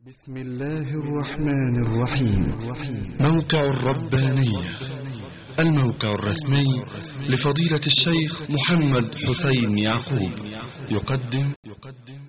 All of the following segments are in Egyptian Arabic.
بسم الله الرحمن الرحيم موقع الربانية الموقع الرسمي لفضيلة الشيخ محمد حسين يعقوب يقدم يقدم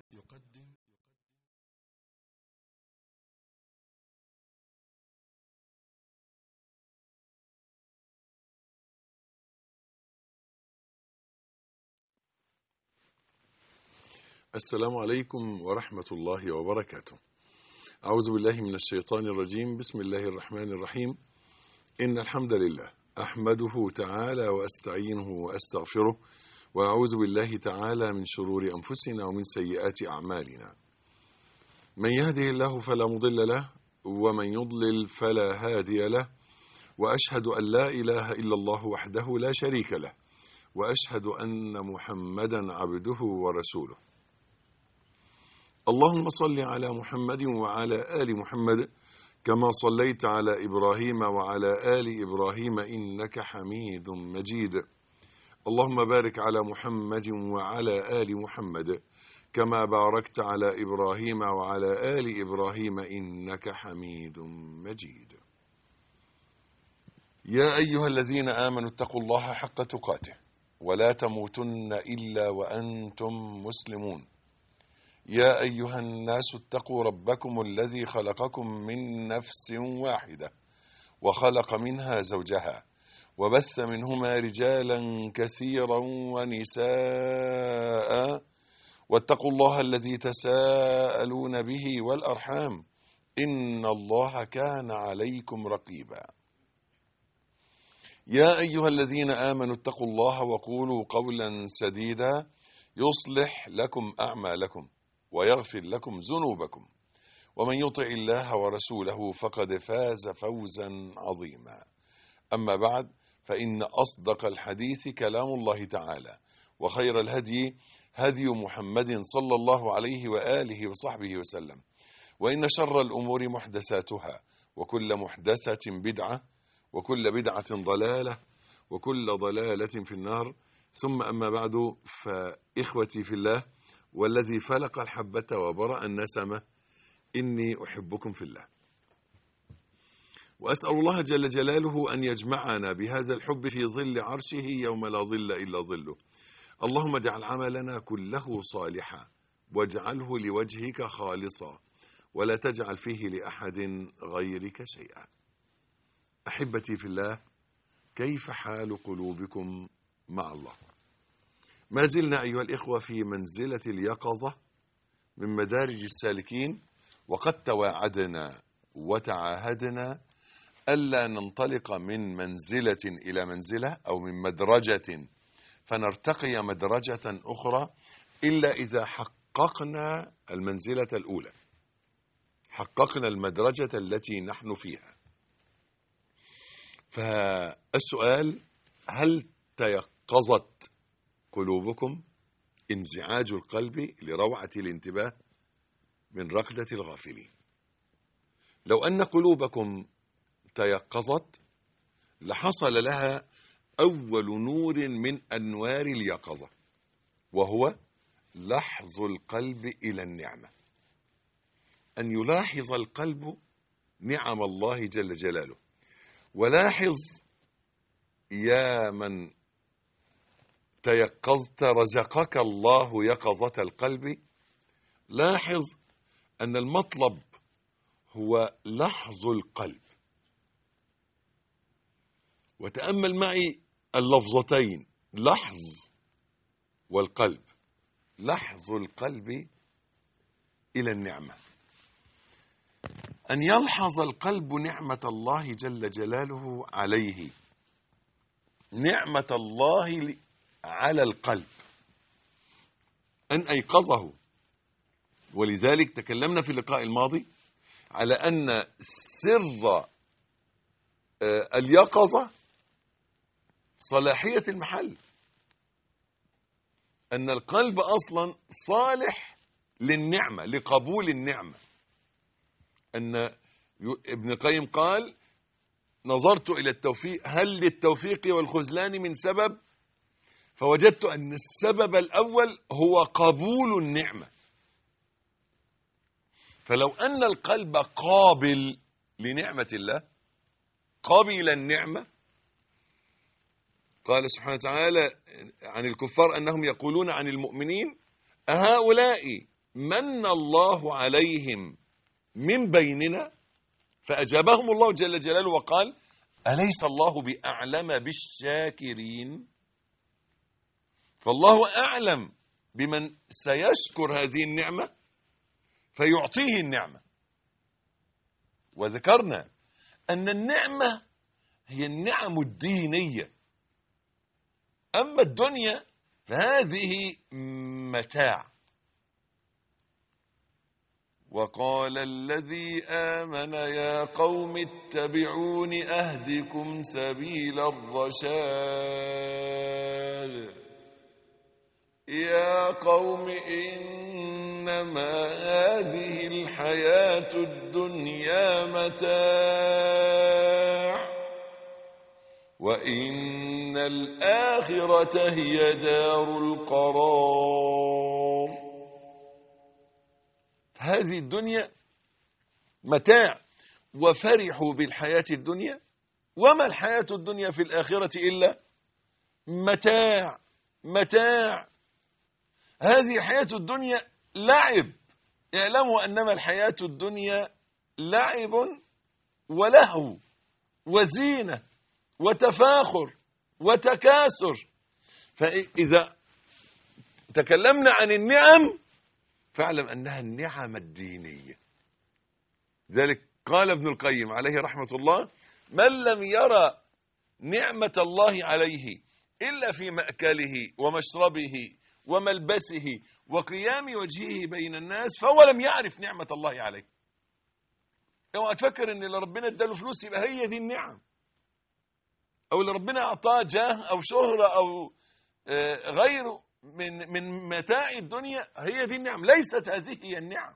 السلام عليكم ورحمة الله وبركاته أعوذ بالله من الشيطان الرجيم بسم الله الرحمن الرحيم إن الحمد لله أحمده تعالى وأستعينه وأستغفره وأعوذ بالله تعالى من شرور أنفسنا ومن سيئات أعمالنا من يهده الله فلا مضل له ومن يضلل فلا هادي له وأشهد أن لا إله إلا الله وحده لا شريك له وأشهد أن محمدا عبده ورسوله اللهم صل على محمد وعلى آل محمد كما صليت على إبراهيم وعلى آل إبراهيم إنك حميد مجيد اللهم بارك على محمد وعلى آل محمد كما باركت على إبراهيم وعلى آل إبراهيم إنك حميد مجيد يا أيها الذين آمنوا اتقوا الله حق تقاته ولا تموتن إلا وأنتم مسلمون يا أيها الناس اتقوا ربكم الذي خلقكم من نفس واحدة وخلق منها زوجها وبث منهما رجالا كثيرا ونساء واتقوا الله الذي تساءلون به والأرحام إن الله كان عليكم رقيبا يا أيها الذين آمنوا اتقوا الله وقولوا قولا سديدا يصلح لكم أعمالكم ويغفر لكم ذنوبكم ومن يطع الله ورسوله فقد فاز فوزا عظيما أما بعد فإن أصدق الحديث كلام الله تعالى وخير الهدي هدي محمد صلى الله عليه وآله وصحبه وسلم وإن شر الأمور محدثاتها وكل محدثة بدعة وكل بدعة ضلالة وكل ضلالة في النار ثم أما بعد فإخوتي في الله والذي فلق الحبة وبرأ النسمة إني أحبكم في الله وأسأل الله جل جلاله أن يجمعنا بهذا الحب في ظل عرشه يوم لا ظل إلا ظله اللهم اجعل عملنا كله صالحا واجعله لوجهك خالصا ولا تجعل فيه لأحد غيرك شيئا أحبتي في الله كيف حال قلوبكم مع الله ما زلنا أيها الإخوة في منزلة اليقظة من مدارج السالكين وقد تواعدنا وتعاهدنا ألا ننطلق من منزلة إلى منزلة أو من مدرجة فنرتقي مدرجة أخرى إلا إذا حققنا المنزلة الأولى حققنا المدرجة التي نحن فيها فالسؤال هل تيقظت قلوبكم انزعاج القلب لروعة الانتباه من رقدة الغافلين لو أن قلوبكم تيقظت لحصل لها أول نور من أنوار اليقظة وهو لحظ القلب إلى النعمة أن يلاحظ القلب نعم الله جل جلاله ولاحظ يا من تيقظت رزقك الله يقظة القلب لاحظ أن المطلب هو لحظ القلب وتأمل معي اللفظتين لحظ والقلب لحظ القلب إلى النعمة أن يلحظ القلب نعمة الله جل جلاله عليه نعمة الله على القلب أن أيقظه ولذلك تكلمنا في اللقاء الماضي على أن سر اليقظة صلاحية المحل أن القلب أصلا صالح للنعمة لقبول النعمة أن ابن قيم قال نظرت إلى التوفيق هل للتوفيق والخذلان من سبب فوجدت أن السبب الأول هو قبول النعمة فلو أن القلب قابل لنعمة الله قابل النعمة قال سبحانه وتعالى عن الكفار أنهم يقولون عن المؤمنين أهؤلاء من الله عليهم من بيننا فأجابهم الله جل جلاله وقال أليس الله بأعلم بالشاكرين فالله أعلم بمن سيشكر هذه النعمة فيعطيه النعمة وذكرنا أن النعمة هي النعم الدينية أما الدنيا فهذه متاع وقال الذي آمن يا قوم اتبعون أهدكم سبيل الرشاد يا قوم إنما هذه الحياة الدنيا متاع وإن الآخرة هي دار القرار هذه الدنيا متاع وفرحوا بالحياة الدنيا وما الحياة الدنيا في الآخرة إلا متاع متاع هذه حياة الدنيا لعب اعلموا أنما الحياة الدنيا لعب ولهو وزينة وتفاخر وتكاثر فإذا تكلمنا عن النعم فاعلم أنها النعم الدينية ذلك قال ابن القيم عليه رحمة الله من لم يرى نعمة الله عليه إلا في مأكله ومشربه وملبسه وقيام وجهه بين الناس فهو لم يعرف نعمة الله عليه اوعى تفكر ان اللي ربنا اداله فلوس يبقى هي دي النعم او اللي ربنا اعطاه جاه او شهرة او آه، غيره من من متاع الدنيا هي دي النعم ليست هذه هي النعم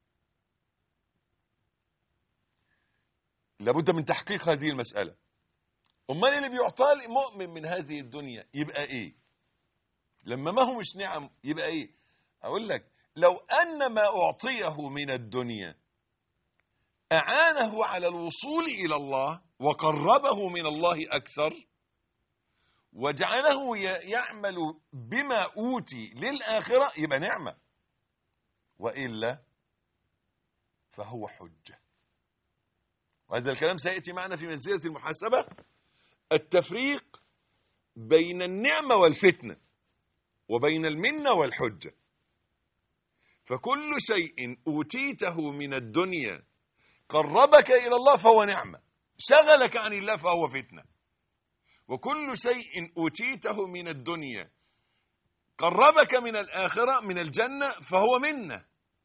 لابد من تحقيق هذه المسألة امال اللي بيعطاه المؤمن من هذه الدنيا يبقى ايه لما ما هو مش نعم يبقى ايه اقول لك لو ان ما اعطيه من الدنيا اعانه على الوصول الى الله وقربه من الله اكثر وجعله ي- يعمل بما اوتي للاخره يبقى نعمه والا فهو حجه وهذا الكلام سياتي معنا في منزله المحاسبه التفريق بين النعمه والفتنه وبين المنة والحجة فكل شيء أوتيته من الدنيا قربك إلى الله فهو نعمة شغلك عن الله فهو فتنة وكل شيء أوتيته من الدنيا قربك من الآخرة من الجنة فهو منة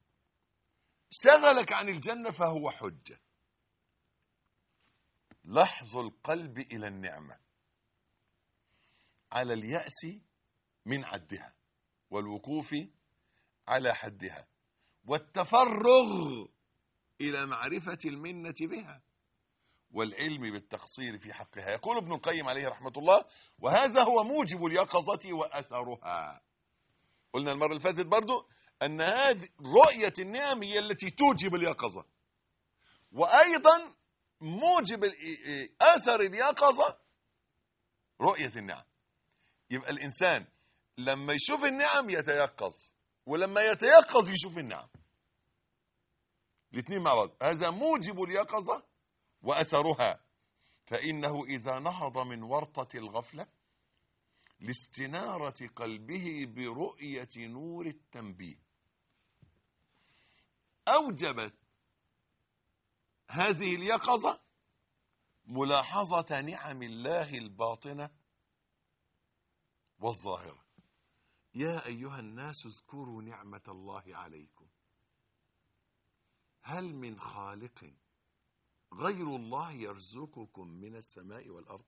شغلك عن الجنة فهو حجة لحظ القلب إلى النعمة على اليأس من عدها والوقوف على حدها والتفرغ إلى معرفة المنة بها والعلم بالتقصير في حقها يقول ابن القيم عليه رحمة الله وهذا هو موجب اليقظة وأثرها قلنا المرة اللي فاتت برضو أن هذه رؤية النعم هي التي توجب اليقظة وأيضا موجب ال- أثر اليقظة رؤية النعم يبقى الإنسان لما يشوف النعم يتيقظ ولما يتيقظ يشوف النعم الاثنين مع بعض هذا موجب اليقظة وأثرها فإنه إذا نهض من ورطة الغفلة لاستنارة قلبه برؤية نور التنبيه أوجبت هذه اليقظة ملاحظة نعم الله الباطنة والظاهرة يا أيها الناس اذكروا نعمة الله عليكم هل من خالق غير الله يرزقكم من السماء والأرض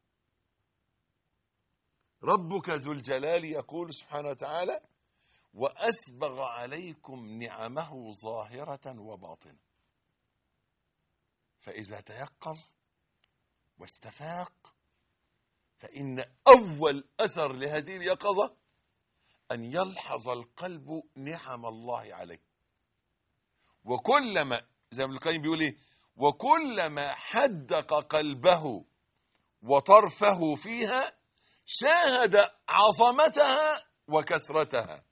ربك ذو الجلال يقول سبحانه وتعالى وأسبغ عليكم نعمه ظاهرة وباطنة فإذا تيقظ واستفاق فإن أول أثر لهذه اليقظة أن يلحظ القلب نعم الله عليه وكلما زي ما ابن القيم بيقول ايه وكلما حدق قلبه وطرفه فيها شاهد عظمتها وكثرتها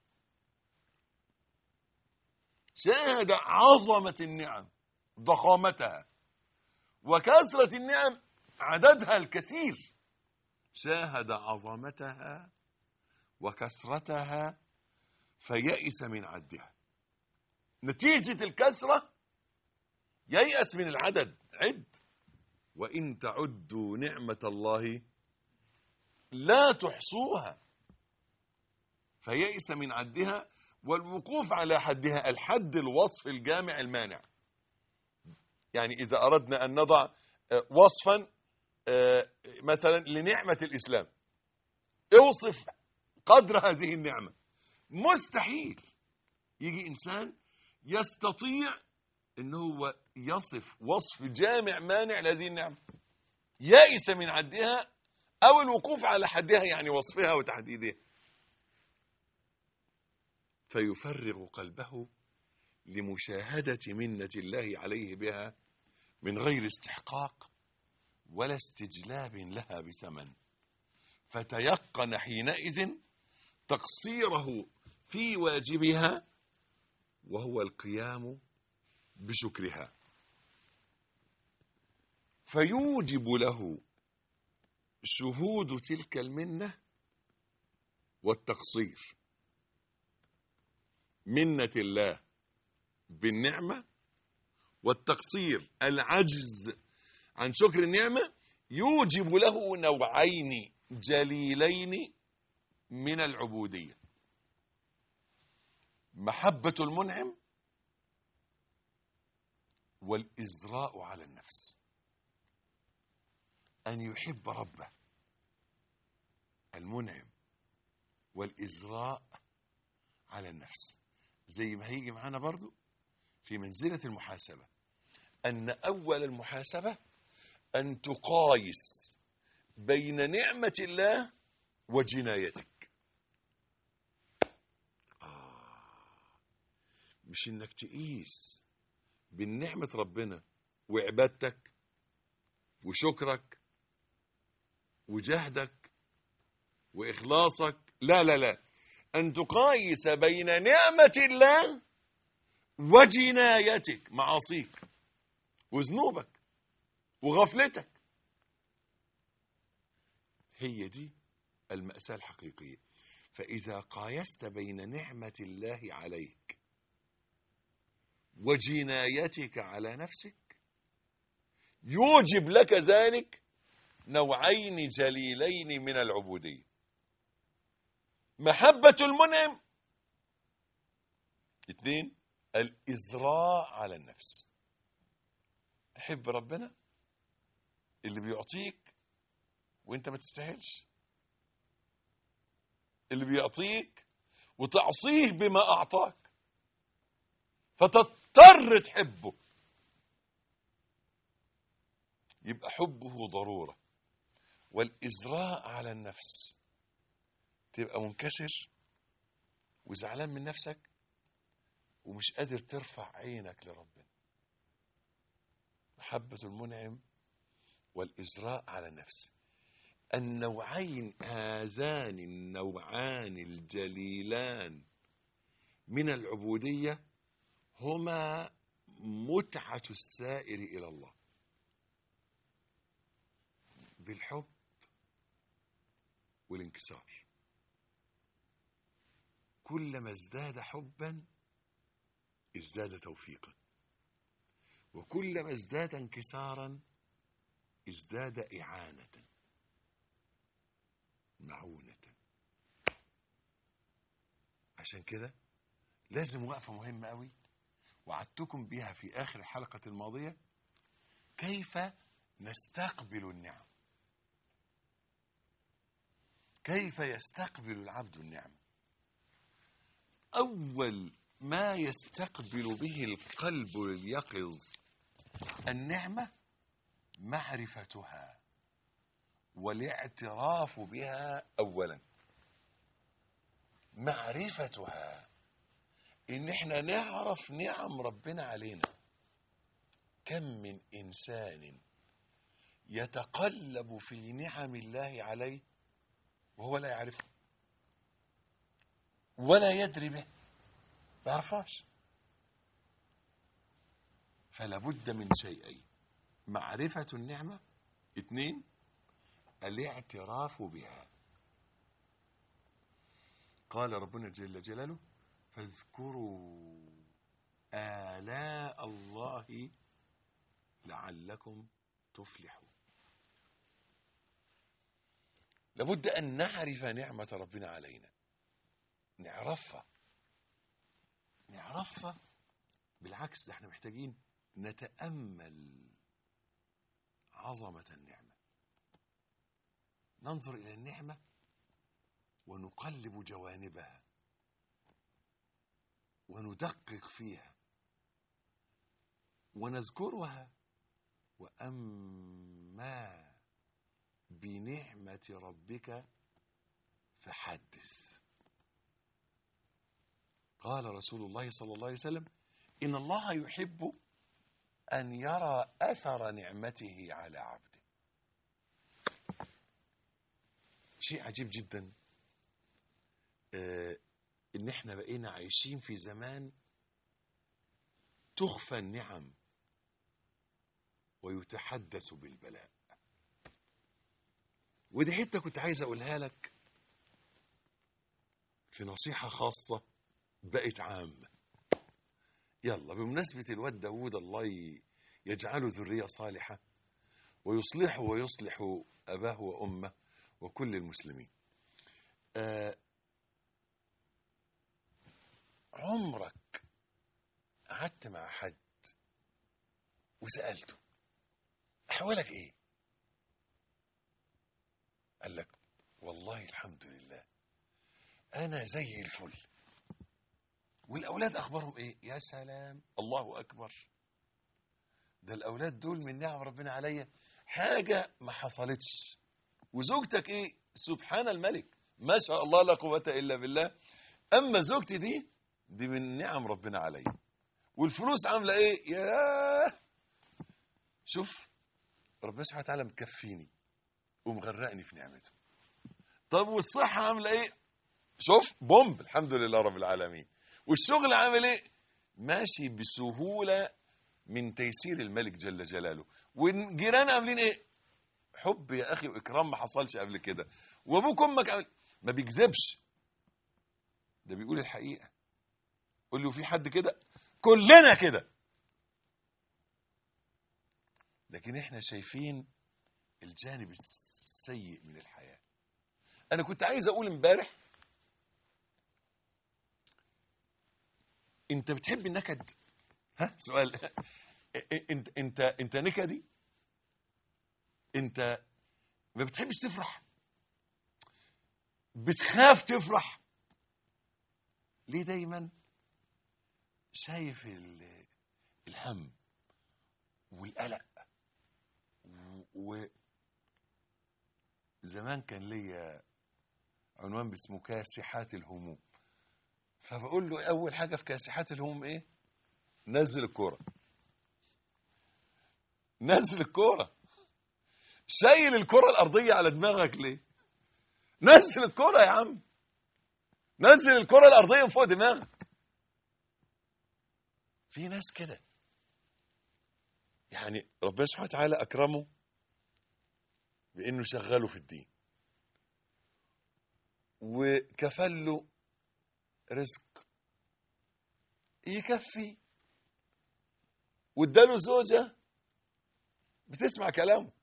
شاهد عظمة النعم ضخامتها وكثرة النعم عددها الكثير شاهد عظمتها وكثرتها فيئس من عدها نتيجة الكثرة ييأس من العدد عد وإن تعدوا نعمة الله لا تحصوها فيئس من عدها والوقوف على حدها الحد الوصف الجامع المانع يعني إذا أردنا أن نضع آه، وصفا آه، مثلا لنعمة الإسلام اوصف قدر هذه النعمة مستحيل يجي إنسان يستطيع ان هو يصف وصف جامع مانع لهذه النعمة يائس من عدها او الوقوف على حدها يعني وصفها وتحديدها فيفرغ قلبه لمشاهدة منة الله عليه بها من غير استحقاق ولا استجلاب لها بثمن فتيقن حينئذ تقصيره في واجبها وهو القيام بشكرها فيوجب له شهود تلك المنة والتقصير منة الله بالنعمة والتقصير العجز عن شكر النعمة يوجب له نوعين جليلين من العبودية محبة المنعم والإزراء على النفس أن يحب ربه المنعم والإزراء على النفس زي ما هيجي معانا برضو في منزلة المحاسبة أن أول المحاسبة أن تقايس بين نعمة الله وجنايتك آه مش إنك تقيس بين نعمة ربنا وعبادتك وشكرك وجهدك وإخلاصك لا لا لا أن تقايس بين نعمة الله وجنايتك معاصيك وذنوبك وغفلتك هي دي المأساة الحقيقية فإذا قايست بين نعمة الله عليك وجنايتك على نفسك يوجب لك ذلك نوعين جليلين من العبودية محبة المنعم اثنين الإزراء على النفس تحب ربنا اللي بيعطيك وانت ما تستاهلش اللي بيعطيك وتعصيه بما أعطاك فتضطر تحبه يبقى حبه ضرورة والإزراء على النفس تبقى منكسر وزعلان من نفسك ومش قادر ترفع عينك لربنا محبة المنعم والإزراء على النفس النوعين هذان النوعان الجليلان من العبودية هما متعة السائر إلى الله بالحب والانكسار كلما ازداد حبا ازداد توفيقا وكلما ازداد انكسارا ازداد إعانة معونة عشان كده لازم وقفة مهمة قوي وعدتكم بها في آخر الحلقة الماضية كيف نستقبل النعم كيف يستقبل العبد النعم أول ما يستقبل به القلب اليقظ النعمة معرفتها والاعتراف بها أولا معرفتها ان احنا نعرف نعم ربنا علينا كم من انسان يتقلب في نعم الله عليه وهو لا يعرفه ولا يدري به ما يعرفهاش فلا بد من شيئين معرفة النعمة اثنين الاعتراف بها قال ربنا جل جلاله فاذكروا آلاء الله لعلكم تفلحون لابد أن نعرف نعمة ربنا علينا نعرفها نعرفها بالعكس ده احنا محتاجين نتأمل عظمة النعمة ننظر إلى النعمة ونقلب جوانبها وندقق فيها ونذكرها وأما بنعمة ربك فحدث قال رسول الله صلى الله عليه وسلم إن الله يحب أن يرى أثر نعمته على عبده شيء عجيب جدا آه إن إحنا بقينا عايشين في زمان تخفى النعم ويتحدث بالبلاء ودي حتة كنت عايز أقولها لك في نصيحة خاصة بقت عامة يلا بمناسبة الواد داود الله ي- يجعله ذرية صالحة ويصلحه ويصلح أباه وأمه وكل المسلمين آه عمرك قعدت مع حد وسألته أحوالك إيه قال لك والله الحمد لله أنا زي الفل والأولاد أخبارهم إيه يا سلام الله أكبر ده الأولاد دول من نعم ربنا عليا حاجة ما حصلتش وزوجتك إيه سبحان الملك ما شاء الله لا قوة إلا بالله أما زوجتي دي دي من نعم ربنا عليا والفلوس عاملة إيه يا شوف ربنا سبحانه وتعالى مكفيني ومغرقني في نعمته طب والصحة عاملة إيه شوف بومب الحمد لله رب العالمين والشغل عامل ايه ماشي بسهولة من تيسير الملك جل جلاله والجيران عاملين ايه حب يا اخي واكرام ما حصلش قبل كده وابوك وامك عامل ما بيكذبش ده بيقول الحقيقة قول له في حد كده كلنا كده لكن احنا شايفين الجانب السيء من الحياة انا كنت عايز اقول امبارح انت بتحب النكد ها سؤال انت انت انت نكدي انت ما بتحبش تفرح بتخاف تفرح ليه دايما شايف ال- الهم والقلق و و- زمان كان ليا عنوان باسمه كاسحات الهموم فبقول له اول حاجه في كاسحات الهموم ايه نزل الكوره نزل الكوره شايل الكره الارضيه على دماغك ليه نزل الكره يا عم نزل الكره الارضيه فوق دماغك في ناس كده يعني ربنا سبحانه وتعالى اكرمه بانه شغله في الدين وكفل له رزق يكفي واداله زوجة بتسمع كلامه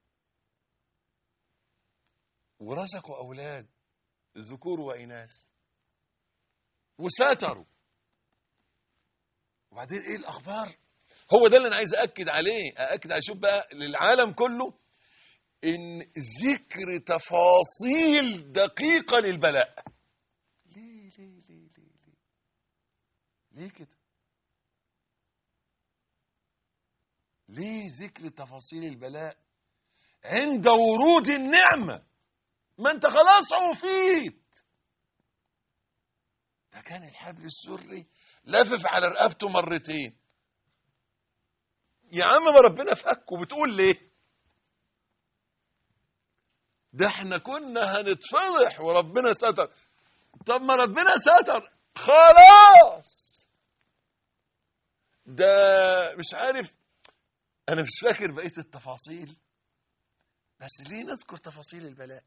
ورزقوا أولاد ذكور وإناث وساتروا وبعدين إيه الأخبار هو ده اللي أنا عايز أأكد عليه أأكد عليه شوف بقى للعالم كله إن ذكر تفاصيل دقيقة للبلاء ليه ليه ليه ليه ليه ليه كده ليه ذكر تفاصيل البلاء عند ورود النعمة ما انت خلاص عوفيت ده كان الحبل السري لافف على رقبته مرتين يا عم ما ربنا فك وبتقول ليه ده احنا كنا هنتفضح وربنا ستر طب ما ربنا ستر خلاص ده مش عارف انا مش فاكر بقيه التفاصيل بس ليه نذكر تفاصيل البلاء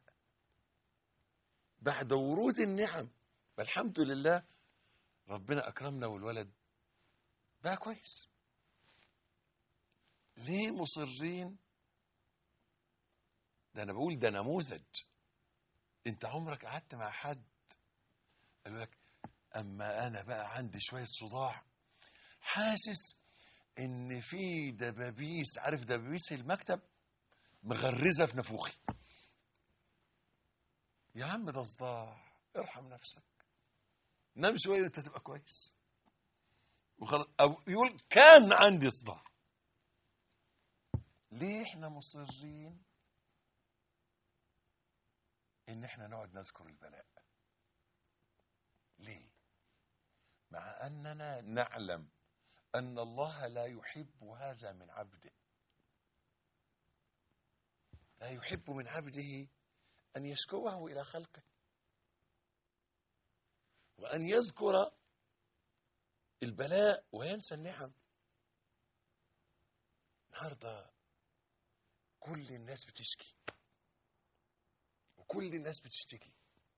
بعد ورود النعم فالحمد لله ربنا اكرمنا والولد بقى كويس ليه مصرين ده انا بقول ده نموذج انت عمرك قعدت مع حد قال لك اما انا بقى عندي شويه صداع حاسس ان في دبابيس عارف دبابيس المكتب مغرزه في نافوخي يا عم ده صداع ارحم نفسك نام شويه انت تبقى كويس وخلاص او يقول كان عندي صداع ليه احنا مصرين ان احنا نقعد نذكر البلاء ليه مع اننا نعلم ان الله لا يحب هذا من عبده لا يحب من عبده ان يشكوه الى خلقه وان يذكر البلاء وينسى النعم النهارده كل الناس بتشكي وكل الناس بتشتكي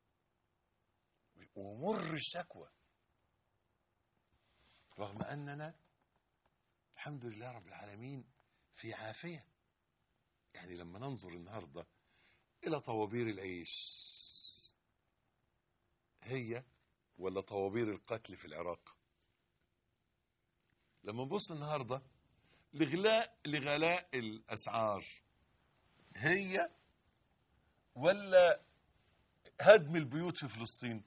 ومر الشكوى رغم اننا الحمد لله رب العالمين في عافيه يعني لما ننظر النهارده الى طوابير العيش هي ولا طوابير القتل في العراق لما نبص النهارده لغلاء لغلاء الاسعار هي ولا هدم البيوت في فلسطين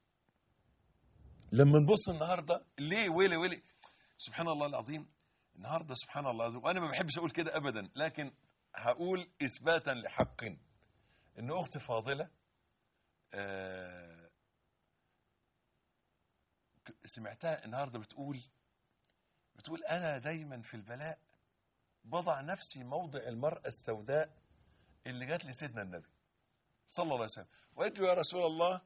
لما نبص النهارده ليه ويلي ويلي سبحان الله العظيم النهارده سبحان الله العظيم وانا ما بحبش اقول كده ابدا لكن هقول اثباتا لحق ان اختي فاضله آه سمعتها النهارده بتقول بتقول انا دايما في البلاء بضع نفسي موضع المراه السوداء اللي جات لسيدنا النبي صلى الله عليه وسلم وقالت له يا رسول الله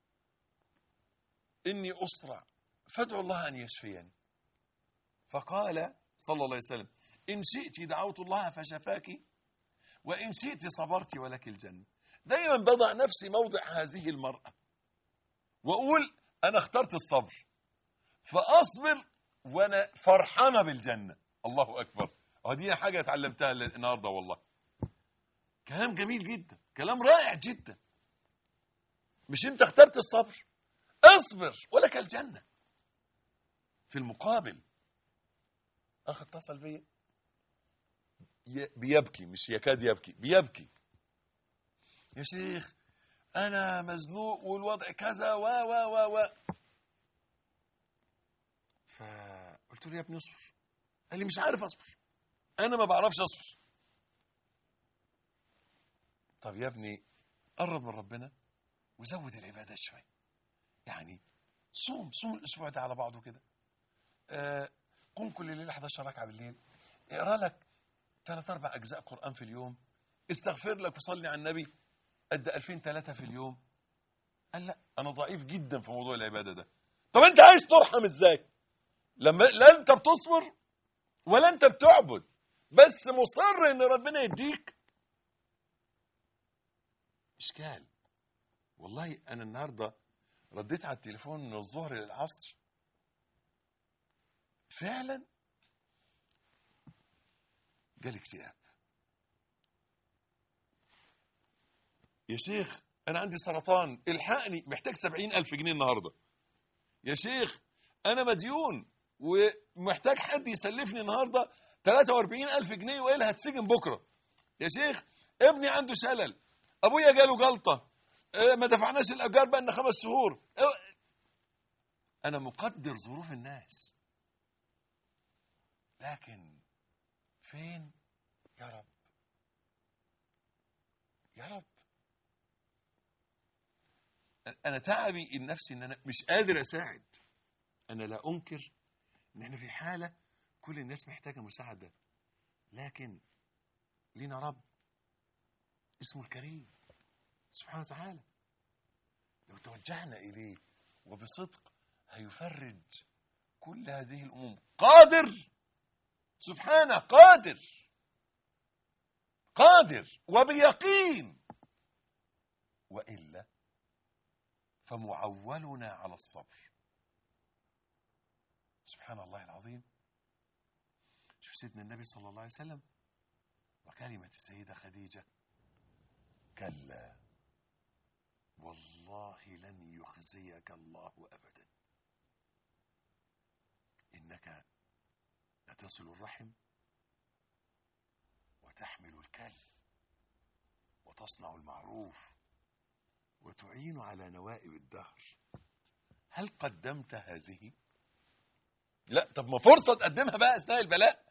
إني أسرع فادعو الله أن يشفيني فقال صلى الله عليه وسلم إن شئت دعوت الله فشفاك وإن شئت صبرت ولك الجنة دايما بضع نفسي موضع هذه المرأة وأقول أنا اخترت الصبر فأصبر وأنا فرحانة بالجنة الله أكبر ودي حاجة اتعلمتها النهاردة والله كلام جميل جدا كلام رائع جدا مش انت اخترت الصبر اصبر ولك الجنة في المقابل اخ اتصل بيا بيبكي مش يكاد يبكي بيبكي يا شيخ انا مزنوق والوضع كذا و و و و فقلت له يا ابني اصبر قال لي مش عارف اصبر انا ما بعرفش اصبر طب يا ابني قرب من ربنا وزود العبادات شويه يعني صوم صوم الاسبوع ده على بعضه كده آه قم كل ليله 11 ركعه بالليل اقرا لك ثلاث اربع اجزاء قران في اليوم استغفر لك وصلي على النبي قد 2000 3 في اليوم قال لا انا ضعيف جدا في موضوع العباده ده طب انت عايز ترحم ازاي لما لا انت بتصبر ولا انت بتعبد بس مصر ان ربنا يديك اشكال والله انا النهارده رديت على التليفون من الظهر للعصر فعلا جالي اكتئاب يا شيخ انا عندي سرطان الحقني محتاج سبعين الف جنيه النهارده يا شيخ انا مديون ومحتاج حد يسلفني النهارده 43 الف جنيه وقال هتسجن بكره يا شيخ ابني عنده شلل ابويا جاله جلطه ما دفعناش الايجار بقى خمس شهور انا مقدر ظروف الناس لكن فين يا رب يا رب انا تعبي النفسي ان انا مش قادر اساعد انا لا انكر ان احنا في حاله كل الناس محتاجه مساعده لكن لينا رب اسمه الكريم سبحانه وتعالى لو توجهنا اليه وبصدق هيفرج كل هذه الامور قادر سبحانه قادر قادر وبيقين والا فمعولنا على الصبر سبحان الله العظيم شوف سيدنا النبي صلى الله عليه وسلم وكلمة السيدة خديجة كلا والله لن يخزيك الله أبدا إنك لتصل الرحم وتحمل الكل وتصنع المعروف وتعين على نوائب الدهر هل قدمت هذه لا طب ما فرصة تقدمها بقى أثناء البلاء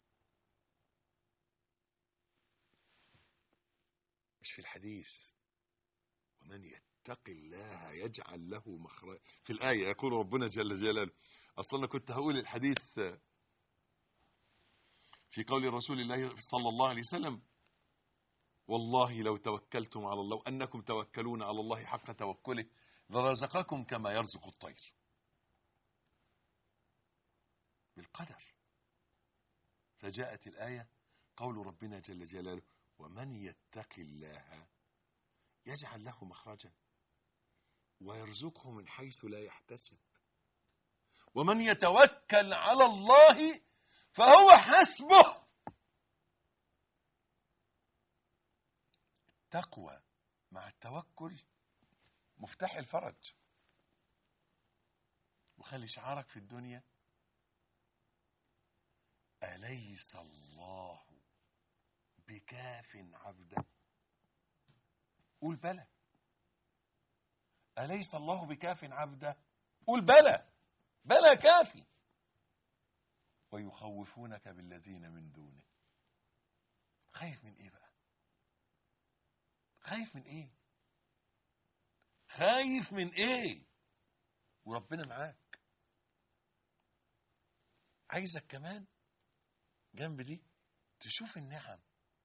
مش في الحديث ومن يتق الله يجعل له مخرج في الآية يقول ربنا جل جلاله أصلا كنت هقول الحديث في قول رسول الله صلى الله عليه وسلم والله لو توكلتم على الله أنكم توكلون على الله حق توكله لرزقكم كما يرزق الطير بالقدر فجاءت الآية قول ربنا جل جلاله ومن يتق الله يجعل له مخرجا ويرزقه من حيث لا يحتسب ومن يتوكل على الله فهو حسبه التقوى مع التوكل مفتاح الفرج وخلي شعارك في الدنيا أليس الله بكاف عبده قول بلى أليس الله بكاف عبده قول بلى بلى كافي ويخوفونك بالذين من دونه خايف من ايه بقى خايف من ايه خايف من ايه وربنا معاك عايزك كمان جنب دي تشوف النعم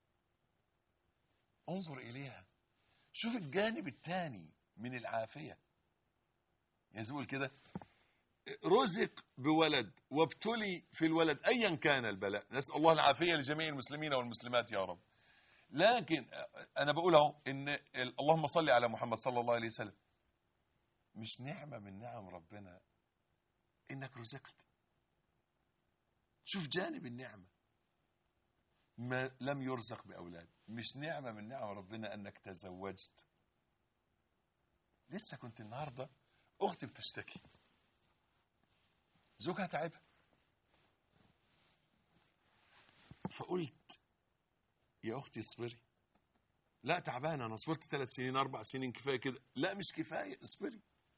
انظر اليها شوف الجانب الثاني من العافيه يقول كده رزق بولد وابتلي في الولد ايا كان البلاء نسال الله العافيه لجميع المسلمين والمسلمات يا رب لكن انا بقول اهو ان اللهم صل على محمد صلى الله عليه وسلم مش نعمه من نعم ربنا انك رزقت شوف جانب النعمه ما لم يرزق باولاد مش نعمه من نعم ربنا انك تزوجت لسه كنت النهارده اختي بتشتكي زوجها تعبها فقلت يا اختي اصبري لا تعبانه انا صبرت ثلاث سنين اربع سنين كفايه كده لا مش كفايه اصبري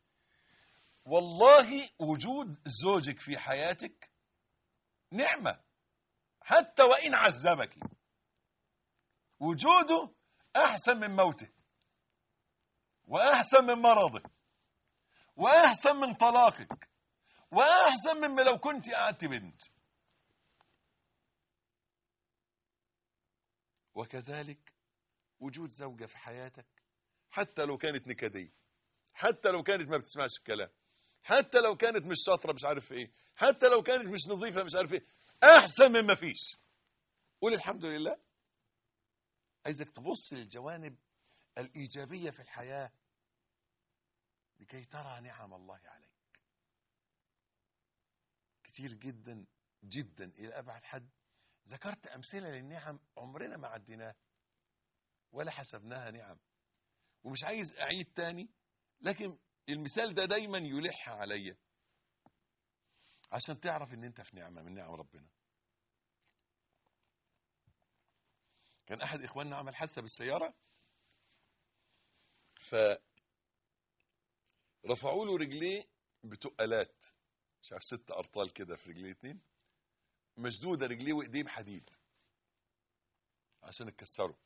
والله وجود زوجك في حياتك نعمه حتى وان عذبك وجوده احسن من موته واحسن من مرضه واحسن من طلاقك واحسن مما لو كنت قعدت بنت وكذلك وجود زوجة في حياتك حتى لو كانت نكدية حتى لو كانت ما بتسمعش الكلام حتى لو كانت مش شاطرة مش عارف ايه حتى لو كانت مش نظيفة مش عارف ايه احسن مما فيش قول الحمد لله عايزك تبص للجوانب الإيجابية في الحياة لكي ترى نعم الله عليك كتير جدا جدا إلى أبعد حد ذكرت أمثلة للنعم عمرنا ما عديناها ولا حسبناها نعم ومش عايز أعيد تاني لكن المثال ده دايما يلح عليا عشان تعرف ان انت في نعمة من نعم ربنا كان احد اخواننا عمل حادثة بالسيارة ف رفعوا له رجليه بتقلات مش عارف ست ارطال كده في رجليه اتنين مشدوده رجليه وايديه بحديد عشان اتكسروا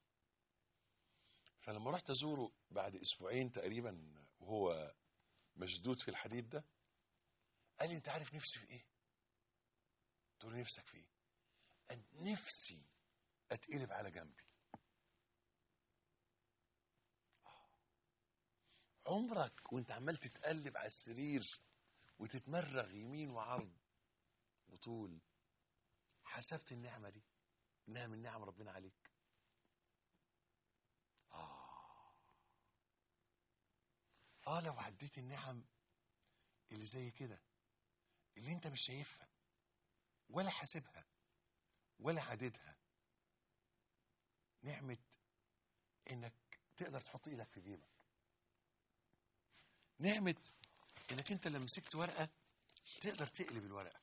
فلما رحت ازوره بعد اسبوعين تقريبا وهو مشدود في الحديد ده قال لي انت عارف نفسي في ايه تقول له نفسك في ايه قال نفسي اتقلب على جنبي عمرك وانت عمال تتقلب على السرير وتتمرغ يمين وعرض وطول حسبت النعمة دي انها من نعم ربنا عليك آه آه لو عديت النعم اللي زي كده اللي انت مش شايفها ولا حاسبها ولا عددها نعمة انك تقدر تحط ايدك في جيبك نعمة انك انت لما مسكت ورقة تقدر تقلب الورقة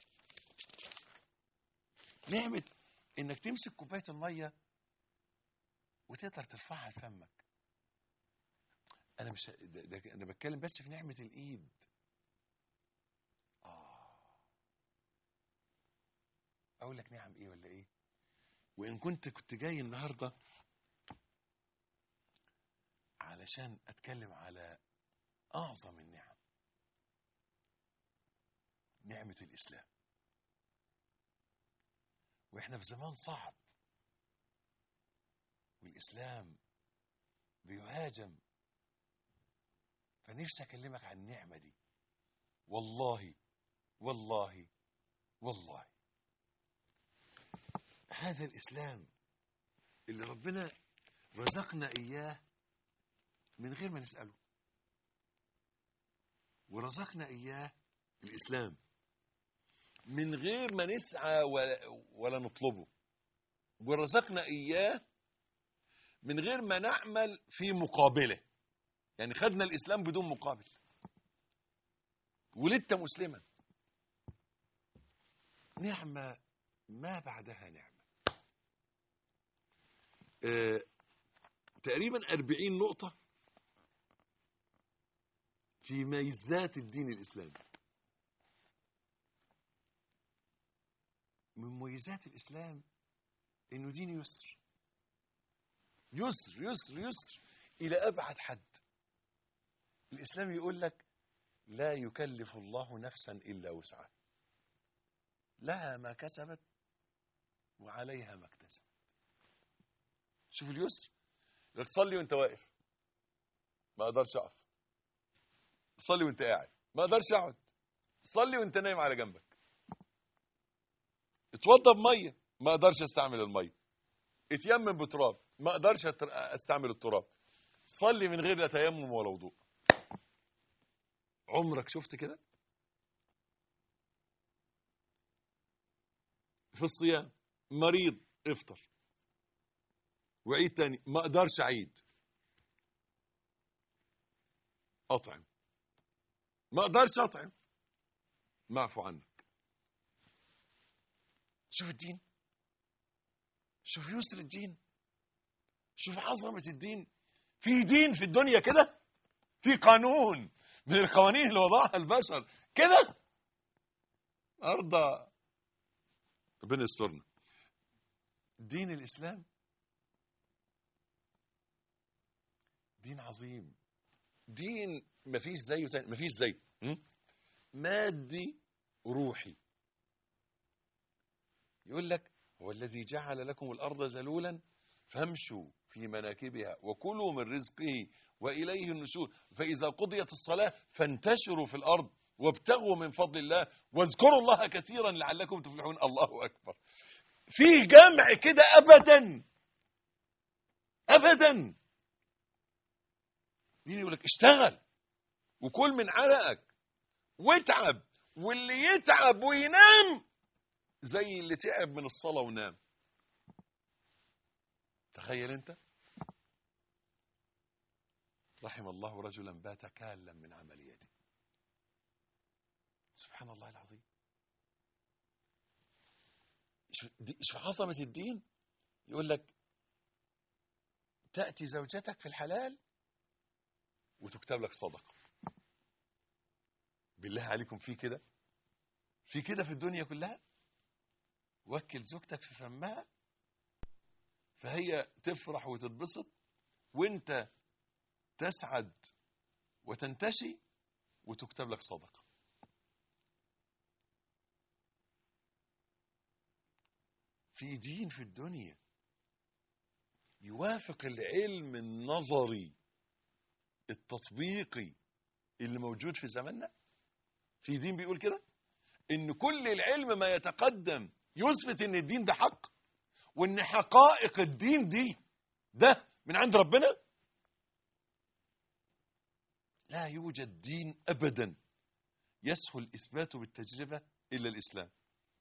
نعمة انك تمسك كوباية المية وتقدر ترفعها لفمك انا مش ده ده انا بتكلم بس في نعمة الايد اه اقول لك نعم ايه ولا ايه وان كنت كنت جاي النهارده علشان اتكلم على اعظم النعم نعمة الاسلام واحنا في زمان صعب والاسلام بيهاجم فنفسي اكلمك عن النعمة دي والله والله والله هذا الإسلام اللي ربنا رزقنا إياه من غير ما نسأله ورزقنا إياه الإسلام من غير ما نسعى ولا, ولا نطلبه ورزقنا إياه من غير ما نعمل في مقابله يعني خدنا الإسلام بدون مقابل ولدت مسلما نعمة ما بعدها نعمة آه تقريبا أربعين نقطة في ميزات الدين الإسلامي من مميزات الإسلام إنه دين يسر يسر يسر يسر إلى أبعد حد الإسلام يقول لك لا يكلف الله نفسا إلا وسعها لها ما كسبت وعليها ما اكتسبت شوف اليسر لك تصلي وانت واقف ما اقدرش اقف صلي وانت قاعد ما اقدرش اقعد صلي وانت نايم على جنبك اتوضى بميه ما اقدرش استعمل الميه اتيمم بتراب ما اقدرش استعمل التراب صلي من غير لا تيمم ولا وضوء عمرك شفت كده في الصيام مريض افطر وعيد تاني ما اقدرش اعيد اطعم ما اقدرش اطعم معفو عنك شوف الدين شوف يسر الدين شوف عظمة الدين في دين في الدنيا كده في قانون من القوانين اللي وضعها البشر كده أرضى ربنا يسترنا دين الإسلام دين عظيم دين مفيش زيه تاني مفيش زيه م? مادي روحي يقول لك هو الذي جعل لكم الأرض ذلولا فامشوا في مناكبها وكلوا من رزقه وإليه النشور فإذا قضيت الصلاة فانتشروا في الأرض وابتغوا من فضل الله واذكروا الله كثيرا لعلكم تفلحون الله أكبر في جمع كده أبدا أبدا مين يقول لك اشتغل وكل من عرقك واتعب واللي يتعب وينام زي اللي تعب من الصلاة ونام تخيل انت رحم الله رجلا بات كالا من عمل يده سبحان الله العظيم شوف عظمة الدين يقول لك تأتي زوجتك في الحلال وتكتب لك صدقة بالله عليكم في كده في كده في الدنيا كلها وكل زوجتك في فمها فهي تفرح وتتبسط وانت تسعد وتنتشي وتكتب لك صدقة في دين في الدنيا يوافق العلم النظري التطبيقي اللي موجود في زماننا في دين بيقول كده ان كل العلم ما يتقدم يثبت ان الدين ده حق وان حقائق الدين دي ده من عند ربنا لا يوجد دين ابدا يسهل اثباته بالتجربه الا الاسلام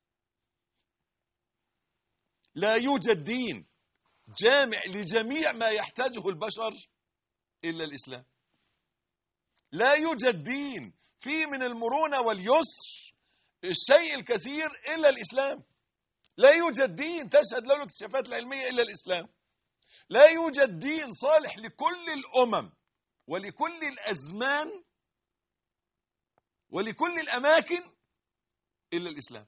لا يوجد دين جامع لجميع ما يحتاجه البشر الا الاسلام لا يوجد دين فيه من المرونه واليسر الشيء الكثير الا الاسلام لا يوجد دين تشهد له الاكتشافات العلميه الا الاسلام لا يوجد دين صالح لكل الامم ولكل الازمان ولكل الاماكن الا الاسلام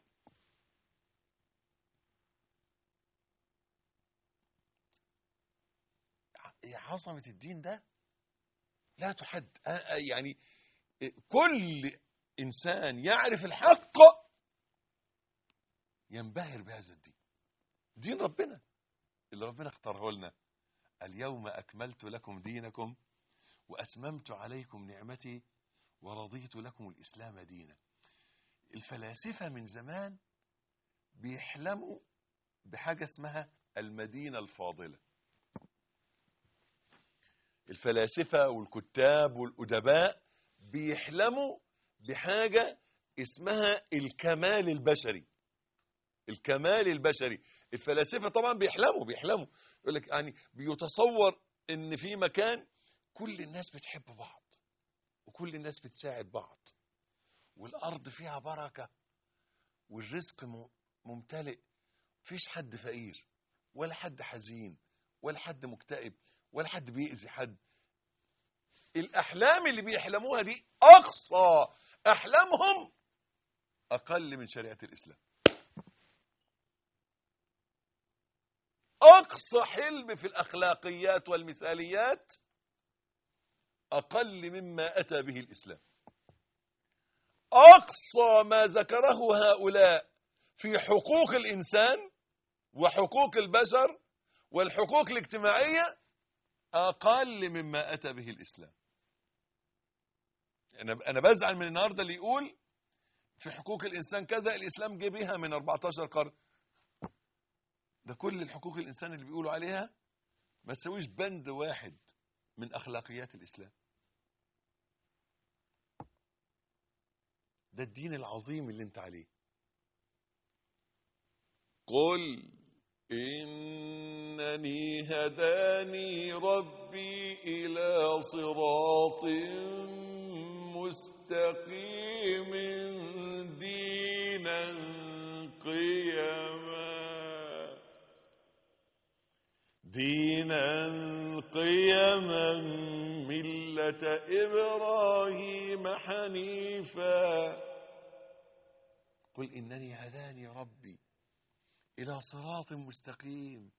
عظمه الدين ده لا تحد يعني كل انسان يعرف الحق ينبهر بهذا الدين دين ربنا اللي ربنا اختاره لنا اليوم اكملت لكم دينكم واتممت عليكم نعمتي ورضيت لكم الاسلام دينا الفلاسفه من زمان بيحلموا بحاجه اسمها المدينه الفاضله الفلاسفه والكتاب والادباء بيحلموا بحاجه اسمها الكمال البشري الكمال البشري الفلاسفه طبعا بيحلموا بيحلموا يقول لك يعني بيتصور ان في مكان كل الناس بتحب بعض وكل الناس بتساعد بعض والارض فيها بركه والرزق ممتلئ مفيش حد فقير ولا حد حزين ولا حد مكتئب ولا حد بيأذي حد الاحلام اللي بيحلموها دي اقصى احلامهم اقل من شريعه الاسلام اقصى حلم في الاخلاقيات والمثاليات اقل مما اتى به الاسلام اقصى ما ذكره هؤلاء في حقوق الانسان وحقوق البشر والحقوق الاجتماعيه اقل مما اتى به الاسلام انا انا بزعل من النهارده اللي يقول في حقوق الانسان كذا الاسلام جه بيها من 14 قرن ده كل الحقوق الانسان اللي بيقولوا عليها ما تسويش بند واحد من اخلاقيات الاسلام ده الدين العظيم اللي انت عليه قل إنني هداني ربي إلى صراط مستقيم دينا قيما دينا قيما ملة إبراهيم حنيفا قل إنني هداني ربي إلى صراط مستقيم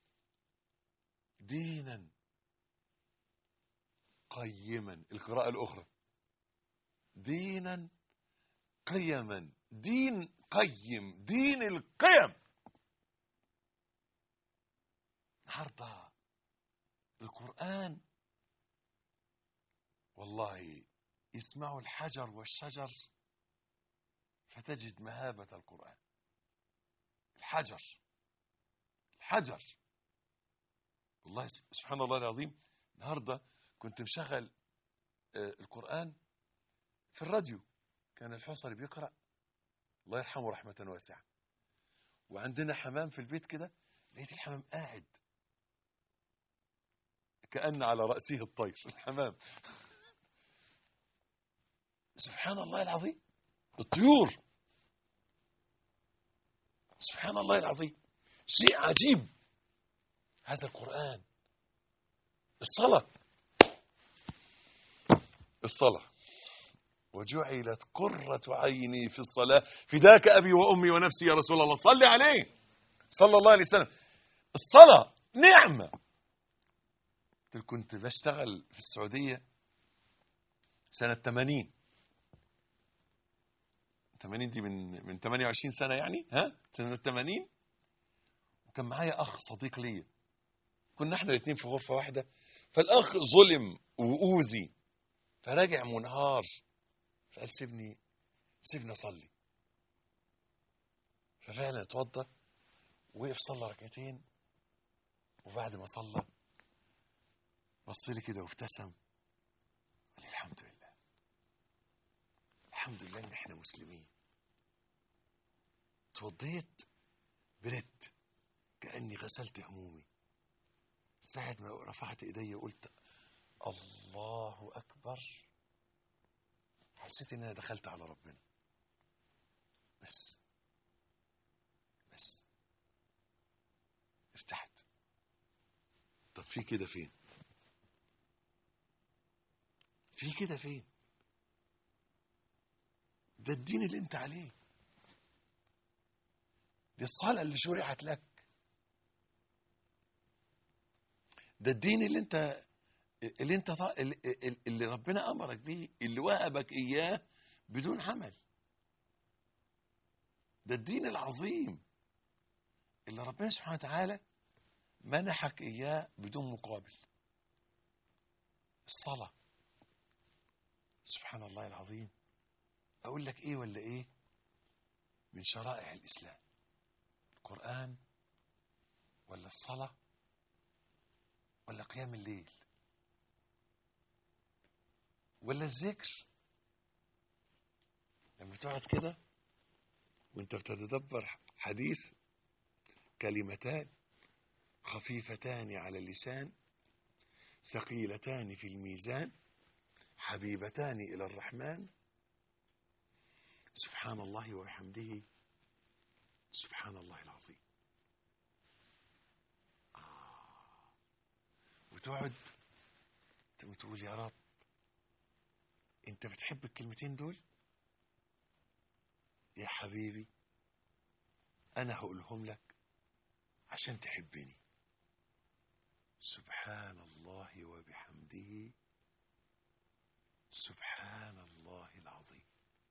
دينا قيما القراءة الأخرى دينا قيما دين قيم دين القيم النهارده القرآن والله يسمعوا الحجر والشجر فتجد مهابة القرآن الحجر الحجر والله سبحان الله العظيم النهارده كنت مشغل القرآن في الراديو كان الحصري بيقرأ الله يرحمه رحمة واسعة وعندنا حمام في البيت كده لقيت الحمام قاعد كأن على رأسه الطير الحمام سبحان الله العظيم الطيور سبحان الله العظيم شيء عجيب هذا القرآن الصلاة الصلاة وجعلت قرة عيني في الصلاة فداك أبي وأمي ونفسي يا رسول الله صل عليه صلى الله عليه وسلم الصلاة نعمة كنت بشتغل في السعودية سنة 80 80 دي من من 28 سنة يعني ها سنة 80 كان معايا اخ صديق ليا كنا احنا الاثنين في غرفه واحده فالاخ ظلم واوذي فراجع منهار فقال سيبني سيبني اصلي ففعلا اتوضى وقف صلى ركعتين وبعد ما صلى بص لي كده وابتسم قال لي الحمد لله الحمد لله ان احنا مسلمين اتوضيت بردت كاني غسلت همومي ساعة ما رفعت ايدي وقلت الله اكبر حسيت ان انا دخلت على ربنا بس بس ارتحت طب في كده فين في كده فين ده الدين اللي انت عليه دي الصلاة اللي شرعت لك ده الدين اللي انت اللي انت ط- اللي, اللي ربنا امرك بيه اللي وهبك اياه بدون عمل ده الدين العظيم اللي ربنا سبحانه وتعالى منحك اياه بدون مقابل الصلاة سبحان الله العظيم اقول لك ايه ولا ايه من شرائع الاسلام القرآن ولا الصلاة ولا قيام الليل ولا الذكر لما تقعد كده وانت بتتدبر حديث كلمتان خفيفتان على اللسان ثقيلتان في الميزان حبيبتان إلى الرحمن سبحان الله وبحمده سبحان الله العظيم آه. وتقعد وتقول يا رب انت بتحب الكلمتين دول يا حبيبي انا هقولهم لك عشان تحبني سبحان الله وبحمده سبحان الله العظيم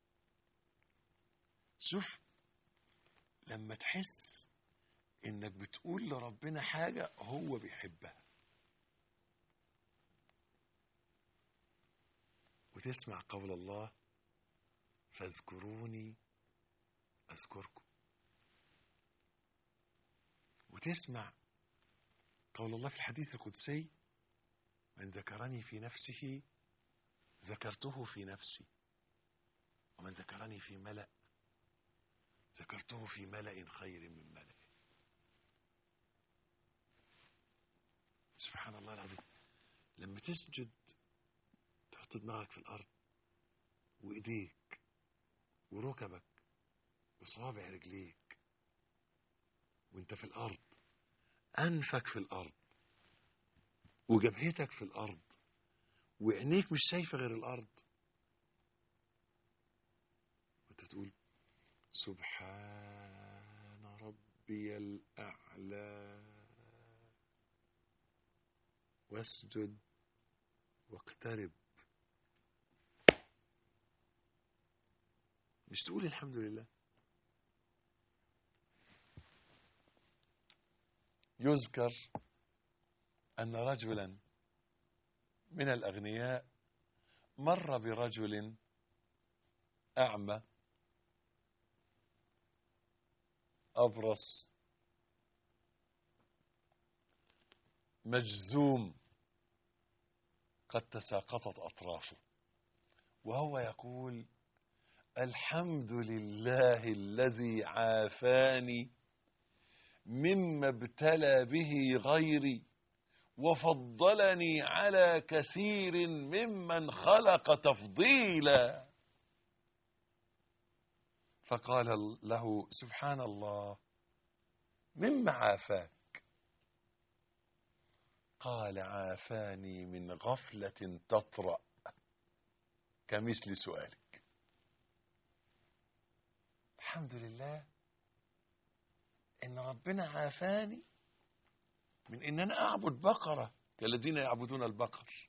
شوف لما تحس انك بتقول لربنا حاجة هو بيحبها وتسمع قول الله فاذكروني اذكركم وتسمع قول الله في الحديث القدسي من ذكرني في نفسه ذكرته في نفسي ومن ذكرني في ملأ ذكرته في ملأ خير من ملأ سبحان الله العظيم لما تسجد تحط دماغك في الأرض وإيديك وركبك وصوابع رجليك وانت في الأرض أنفك في الأرض وجبهتك في الأرض وعينيك مش شايفة غير الأرض وانت تقول سبحان ربي الأعلى واسجد واقترب مش تقول الحمد لله يذكر أن رجلا من الأغنياء مر برجل أعمى أبرص مجزوم قد تساقطت أطرافه وهو يقول الحمد لله الذي عافاني مما ابتلى به غيري وفضلني على كثير ممن خلق تفضيلا فقال له سبحان الله مما عافاك قال عافاني من غفلة تطرأ كمثل سؤالك الحمد لله ان ربنا عافاني من ان انا اعبد بقرة كالذين يعبدون البقر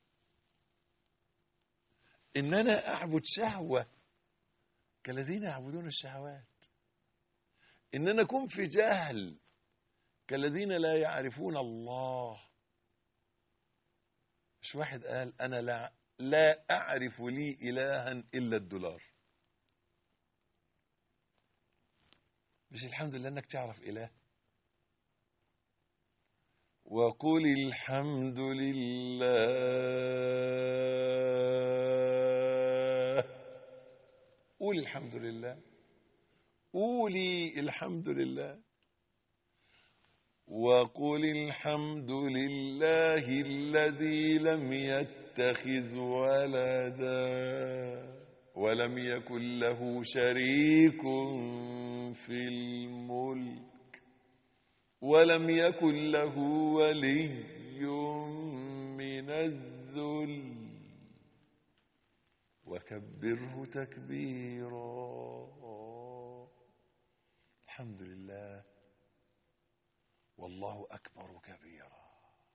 ان انا اعبد شهوة كالذين يعبدون الشهوات ان انا اكون في جهل كالذين لا يعرفون الله مش واحد قال أنا لا, لا أعرف لي إلها إلا الدولار مش الحمد لله أنك تعرف إله وقل الحمد لله قول الحمد لله قولي الحمد لله وقل الحمد لله الذي لم يتخذ ولدا ولم يكن له شريك في الملك ولم يكن له ولي من الذل وكبره تكبيرا الحمد لله والله أكبر كبيرا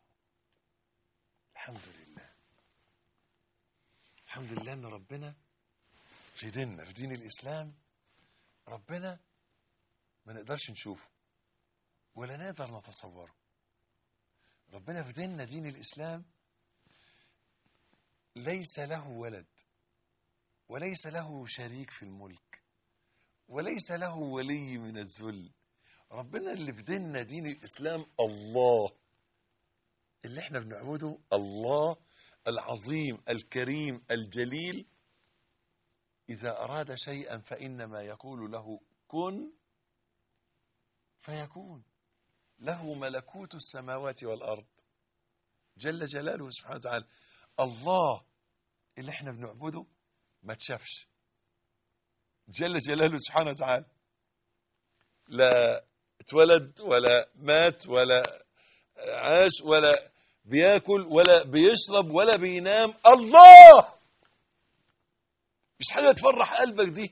الحمد لله الحمد لله أن ربنا في ديننا في دين الإسلام ربنا ما نقدرش نشوفه ولا نقدر نتصوره ربنا في ديننا دين الإسلام ليس له ولد وليس له شريك في الملك وليس له ولي من الذل ربنا اللي في ديننا دين الإسلام الله اللي احنا بنعبده الله العظيم الكريم الجليل إذا أراد شيئا فإنما يقول له كن فيكون له ملكوت السماوات والأرض جل جلاله سبحانه وتعالى الله اللي احنا بنعبده ما تشافش جل جلاله سبحانه وتعالى لا اتولد ولا مات ولا عاش ولا بياكل ولا بيشرب ولا بينام الله مش حاجة تفرح قلبك دي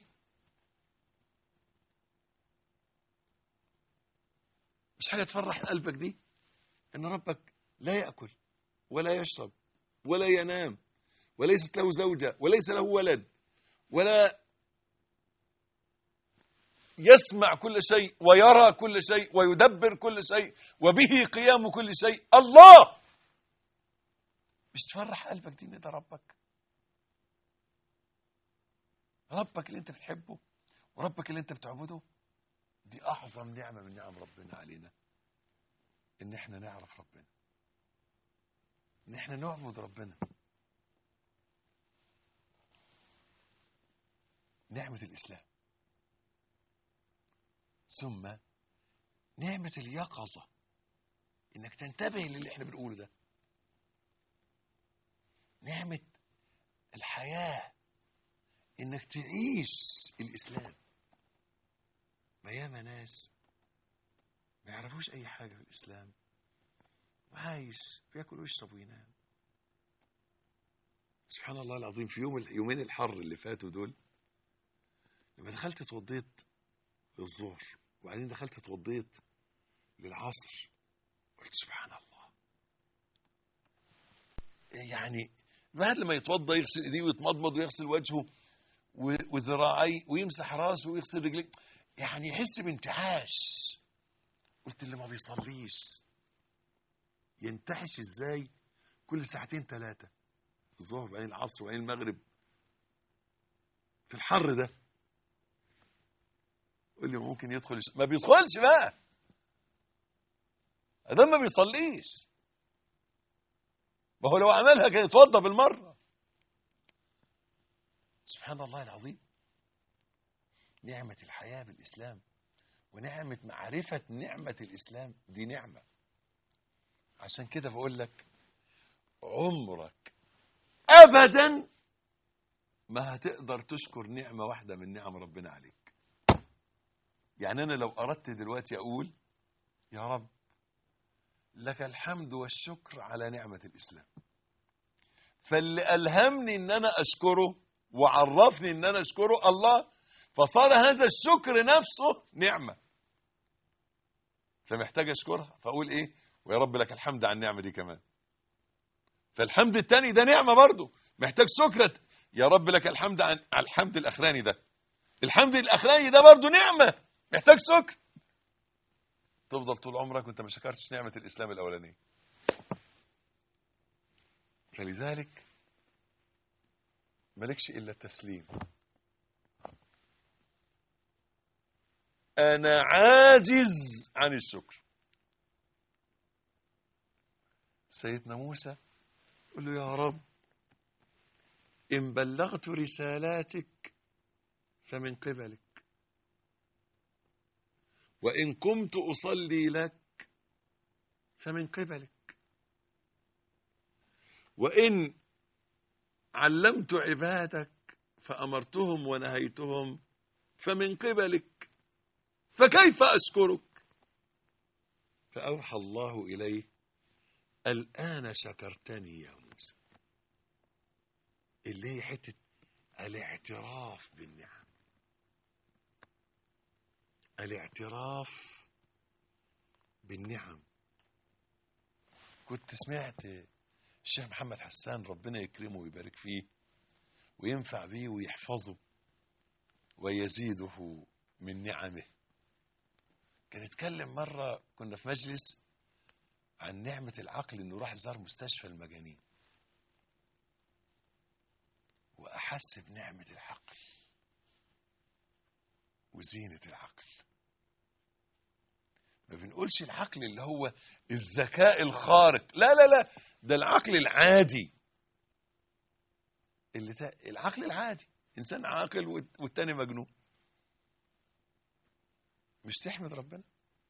مش حاجة تفرح قلبك دي ان ربك لا يأكل ولا يشرب ولا ينام وليست له زوجة وليس له ولد ولا يسمع كل شيء ويرى كل شيء ويدبر كل شيء وبه قيام كل شيء الله مش تفرح قلبك دي ان ده ربك ربك اللي انت بتحبه وربك اللي انت بتعبده دي اعظم نعمه من نعم ربنا علينا ان احنا نعرف ربنا ان احنا نعبد ربنا نعمه الاسلام ثم نعمه اليقظه انك تنتبه للي احنا بنقوله ده نعمه الحياه انك تعيش الاسلام ما ياما ناس ما يعرفوش اي حاجه في الاسلام وعايش بياكل ويشرب وينام سبحان الله العظيم في يوم يومين الحر اللي فاتوا دول لما دخلت اتوضيت للظهر وبعدين دخلت اتوضيت للعصر قلت سبحان الله يعني الواحد لما يتوضى يغسل ايديه ويتمضمض ويغسل وجهه وذراعيه ويمسح راسه ويغسل رجليه يعني يحس بانتعاش قلت اللي ما بيصليش ينتعش ازاي كل ساعتين ثلاثة الظهر وبعدين العصر وبعدين المغرب في الحر ده قول لي ممكن يدخل ما بيدخلش بقى ده ما بيصليش ما هو لو عملها كان يتوضى بالمره سبحان الله العظيم نعمة الحياة بالإسلام ونعمة معرفة نعمة الإسلام دي نعمة عشان كده بقول لك عمرك أبدا ما هتقدر تشكر نعمة واحدة من نعم ربنا عليك يعني أنا لو أردت دلوقتي أقول يا رب لك الحمد والشكر على نعمة الإسلام فاللي ألهمني أن أنا أشكره وعرفني ان انا اشكره الله فصار هذا الشكر نفسه نعمه فمحتاج اشكرها فاقول ايه ويا رب لك الحمد على النعمه دي كمان فالحمد الثاني ده نعمه برضه محتاج شكر يا رب لك الحمد عن على الحمد الاخراني ده الحمد الاخراني ده برضه نعمه محتاج شكر تفضل طول عمرك وانت ما شكرتش نعمة الإسلام الأولانية فلذلك مالكش إلا التسليم أنا عاجز عن الشكر سيدنا موسى قل له يا رب إن بلغت رسالاتك فمن قبلك وإن قمت أصلي لك فمن قبلك وإن علمت عبادك فأمرتهم ونهيتهم فمن قبلك فكيف أشكرك فأوحى الله إليه الآن شكرتني يا موسى اللي هي حتة الاعتراف بالنعم الاعتراف بالنعم كنت سمعت الشيخ محمد حسان ربنا يكرمه ويبارك فيه وينفع بيه ويحفظه ويزيده من نعمه كان يتكلم مرة كنا في مجلس عن نعمة العقل انه راح زار مستشفى المجانين وأحس بنعمة العقل وزينة العقل ما بنقولش العقل اللي هو الذكاء الخارق لا لا لا ده العقل العادي اللي تا... العقل العادي انسان عاقل والت- والتاني مجنون مش تحمد ربنا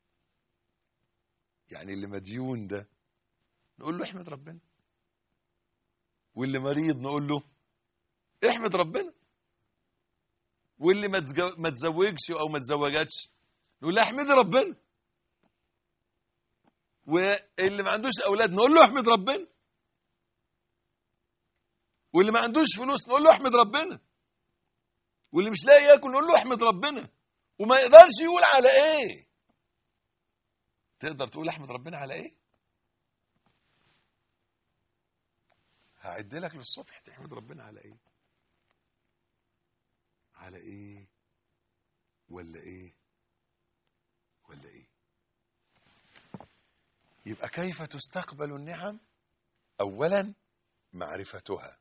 يعني اللي مديون ده نقول له احمد ربنا واللي مريض نقول له احمد ربنا واللي ما تج- ما تزوجش او ما تزوجتش نقول له احمد ربنا واللي ما عندوش اولاد نقول له احمد ربنا واللي ما عندوش فلوس نقول له احمد ربنا واللي مش لاقي ياكل نقول له احمد ربنا وما يقدرش يقول على ايه تقدر تقول احمد ربنا على ايه هعد لك للصبح تحمد ربنا على ايه على ايه ولا ايه ولا ايه يبقى كيف تستقبل النعم اولا معرفتها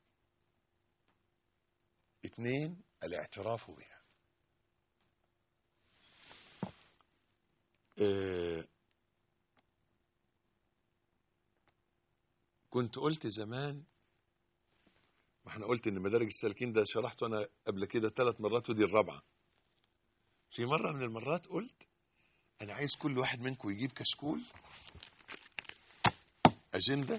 اثنين الاعتراف بها آه، كنت قلت زمان ما احنا قلت ان مدارج السالكين ده شرحته انا قبل كده ثلاث مرات ودي الرابعه في مره من المرات قلت انا عايز كل واحد منكم يجيب كشكول اجنده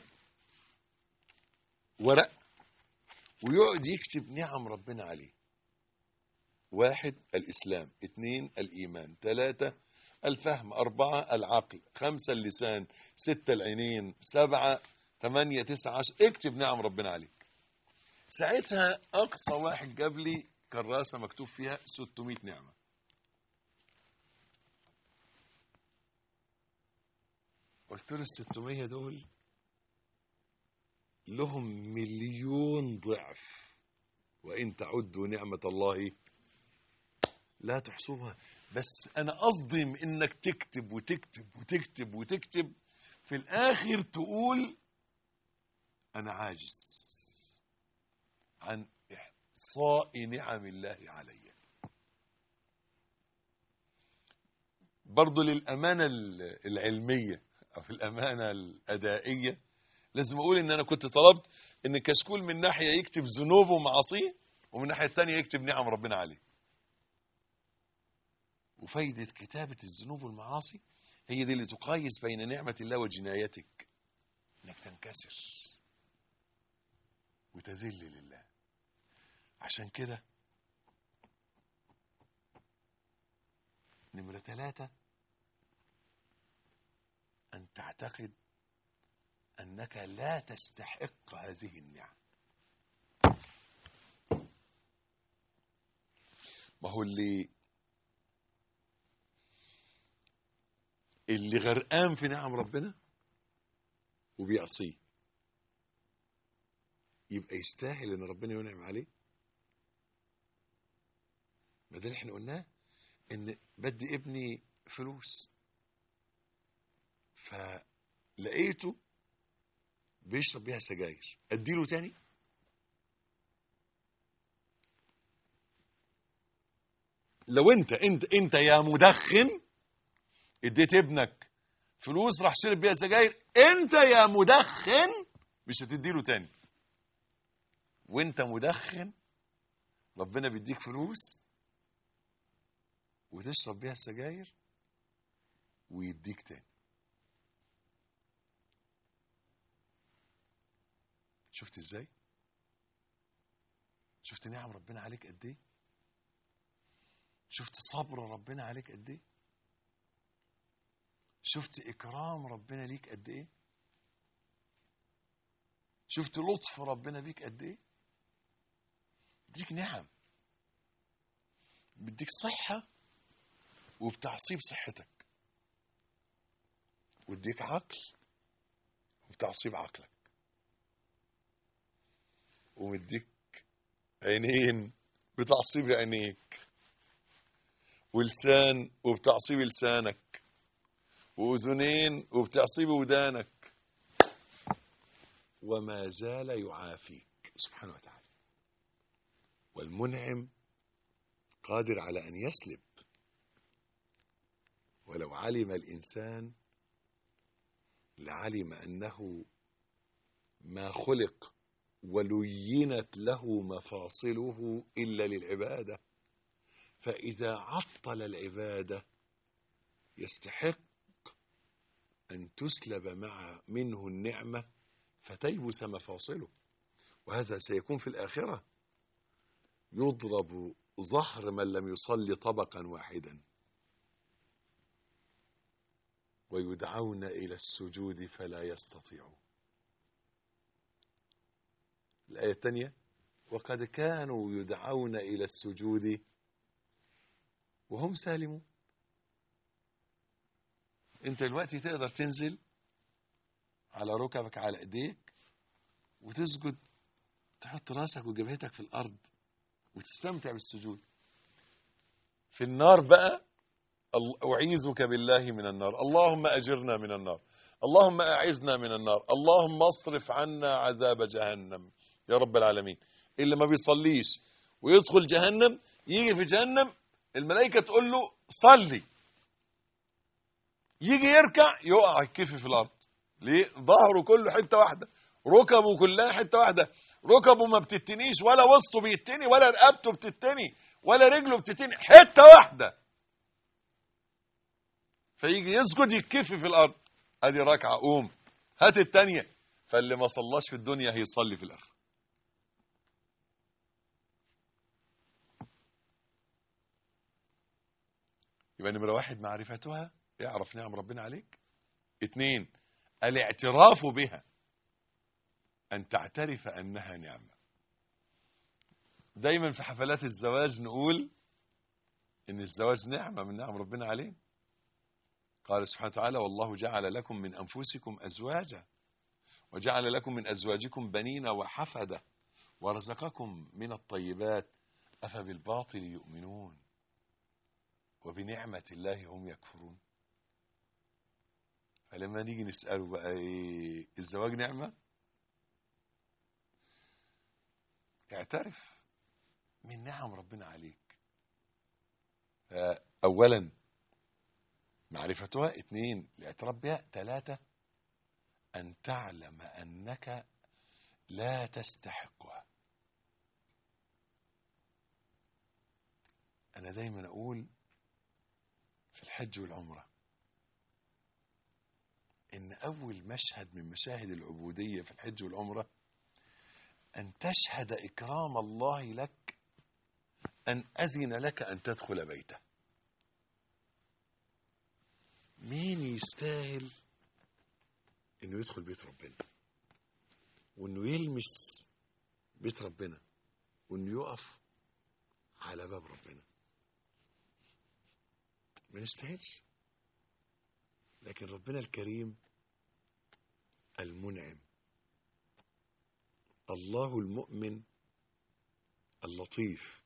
ورق ويقعد يكتب نعم ربنا عليه واحد الإسلام اثنين الإيمان ثلاثة الفهم أربعة العقل خمسة اللسان ستة العينين سبعة ثمانية تسعة عشر اكتب نعم ربنا عليك ساعتها أقصى واحد جاب لي كراسة مكتوب فيها 600 نعمة قلت له ال 600 دول لهم مليون ضعف وإن تعدوا نعمة الله لا تحصوها بس أنا قصدي من إنك تكتب وتكتب وتكتب وتكتب في الآخر تقول أنا عاجز عن إحصاء نعم الله علي برضو للأمانة العلمية أو الأمانة الأدائية لازم أقول إن أنا كنت طلبت إن كشكول من ناحية يكتب ذنوبه ومعاصيه ومن الناحية التانية يكتب نعم ربنا عليه وفايدة كتابة الذنوب والمعاصي هي دي اللي تقايس بين نعمة الله وجنايتك انك تنكسر وتذل لله عشان كده نمرة ثلاثة أن تعتقد أنك لا تستحق هذه النعم ما هو اللي اللي غرقان في نعم ربنا وبيعصيه يبقى يستاهل ان ربنا ينعم عليه ما ده اللي احنا قلناه ان بدي ابني فلوس فلقيته بيشرب بيها سجاير اديله تاني لو انت انت انت يا مدخن اديت ابنك فلوس راح شرب بيها سجاير انت يا مدخن مش هتديله تاني وانت مدخن ربنا بيديك فلوس وتشرب بيها السجاير ويديك تاني شفت ازاي شفت نعم ربنا عليك قد ايه شفت صبر ربنا عليك قد ايه شفت اكرام ربنا ليك قد ايه شفت لطف ربنا بيك قد ايه بيديك نعم بيديك صحة وبتعصيب صحتك ويديك عقل وبتعصيب عقلك ومديك عينين بتعصيب عينيك ولسان وبتعصيب لسانك وأذنين وبتعصيب ودانك وما زال يعافيك سبحانه وتعالى والمنعم قادر على أن يسلب ولو علم الإنسان لعلم أنه ما خلق ولينت له مفاصله إلا للعبادة فإذا عطل العبادة يستحق أن تسلب مع منه النعمة فتيبس مفاصله وهذا سيكون في الآخرة يضرب ظهر من لم يصلي طبقا واحدا ويدعون إلى السجود فلا يستطيعون الآية الثانية وقد كانوا يدعون إلى السجود وهم سالمون انت دلوقتي تقدر تنزل على ركبك على ايديك وتسجد تحط راسك وجبهتك في الارض وتستمتع بالسجود في النار بقى ال- اعيذك بالله من النار اللهم اجرنا من النار اللهم اعذنا من النار اللهم اصرف عنا عذاب جهنم يا رب العالمين اللي ما بيصليش ويدخل جهنم يجي في جهنم الملائكه تقول له صلي يجي يركع يقع الكيف في الارض ليه ظهره كله حته واحده ركبه كلها حته واحده ركبه ما بتتنيش ولا وسطه بيتني ولا رقبته بتتني ولا رجله بتتني حته واحده فيجي يسجد يتكف في الارض ادي ركعه قوم هات الثانيه فاللي ما صلاش في الدنيا هيصلي في الاخره يبقى نمره واحد معرفتها اعرف نعم ربنا عليك اتنين الاعتراف بها ان تعترف انها نعمه دايما في حفلات الزواج نقول ان الزواج نعمه من نعم ربنا علينا قال سبحانه وتعالى والله جعل لكم من انفسكم ازواجا وجعل لكم من ازواجكم بنين وحفده ورزقكم من الطيبات افبالباطل يؤمنون وبنعمه الله هم يكفرون فلما نيجي نساله بقى ايه الزواج نعمه اعترف من نعم ربنا عليك اولا معرفتها اثنين الاعتراف بها ثلاثة أن تعلم أنك لا تستحقها أنا دايما أقول في الحج والعمرة إن أول مشهد من مشاهد العبودية في الحج والعمرة أن تشهد إكرام الله لك أن أذن لك أن تدخل بيته مين يستاهل انه يدخل بيت ربنا وانه يلمس بيت ربنا وانه يقف على باب ربنا ما نستاهلش لكن ربنا الكريم المنعم الله المؤمن اللطيف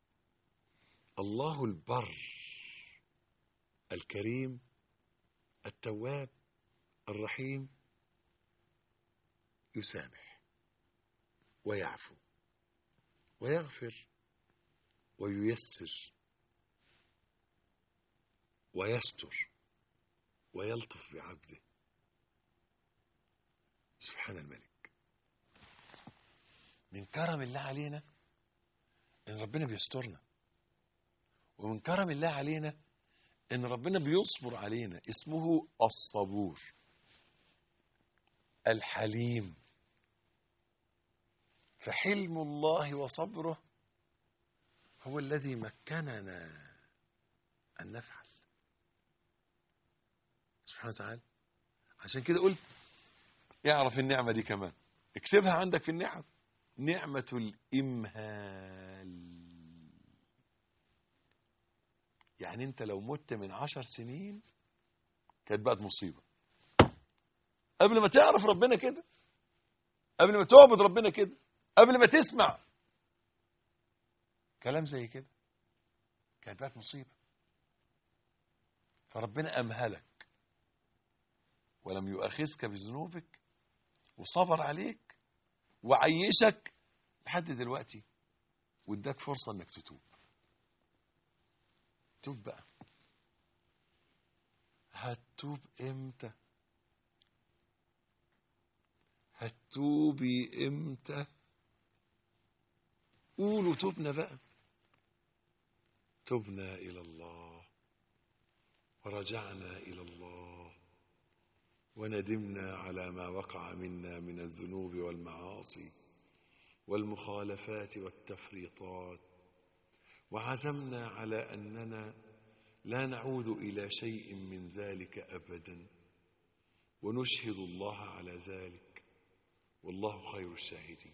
الله البر الكريم التواب الرحيم يسامح ويعفو ويغفر وييسر ويستر ويلطف بعبده سبحان الملك من كرم الله علينا ان ربنا بيسترنا ومن كرم الله علينا ان ربنا بيصبر علينا اسمه الصبور الحليم فحلم الله وصبره هو الذي مكننا ان نفعل سبحانه وتعالى عشان كده قلت اعرف النعمة دي كمان اكتبها عندك في النعم نعمة الإمهال يعني انت لو مت من عشر سنين كانت بقت مصيبة قبل ما تعرف ربنا كده قبل ما تعبد ربنا كده قبل ما تسمع كلام زي كده كانت بقت مصيبة فربنا أمهلك ولم يؤاخذك بذنوبك وصبر عليك وعيشك لحد دلوقتي واداك فرصة انك تتوب توب بقى هتوب امتى هتوبي امتى قولوا تبنا بقى تبنا الى الله ورجعنا الى الله وندمنا على ما وقع منا من الذنوب والمعاصي والمخالفات والتفريطات وعزمنا على اننا لا نعود الى شيء من ذلك ابدا ونشهد الله على ذلك والله خير الشاهدين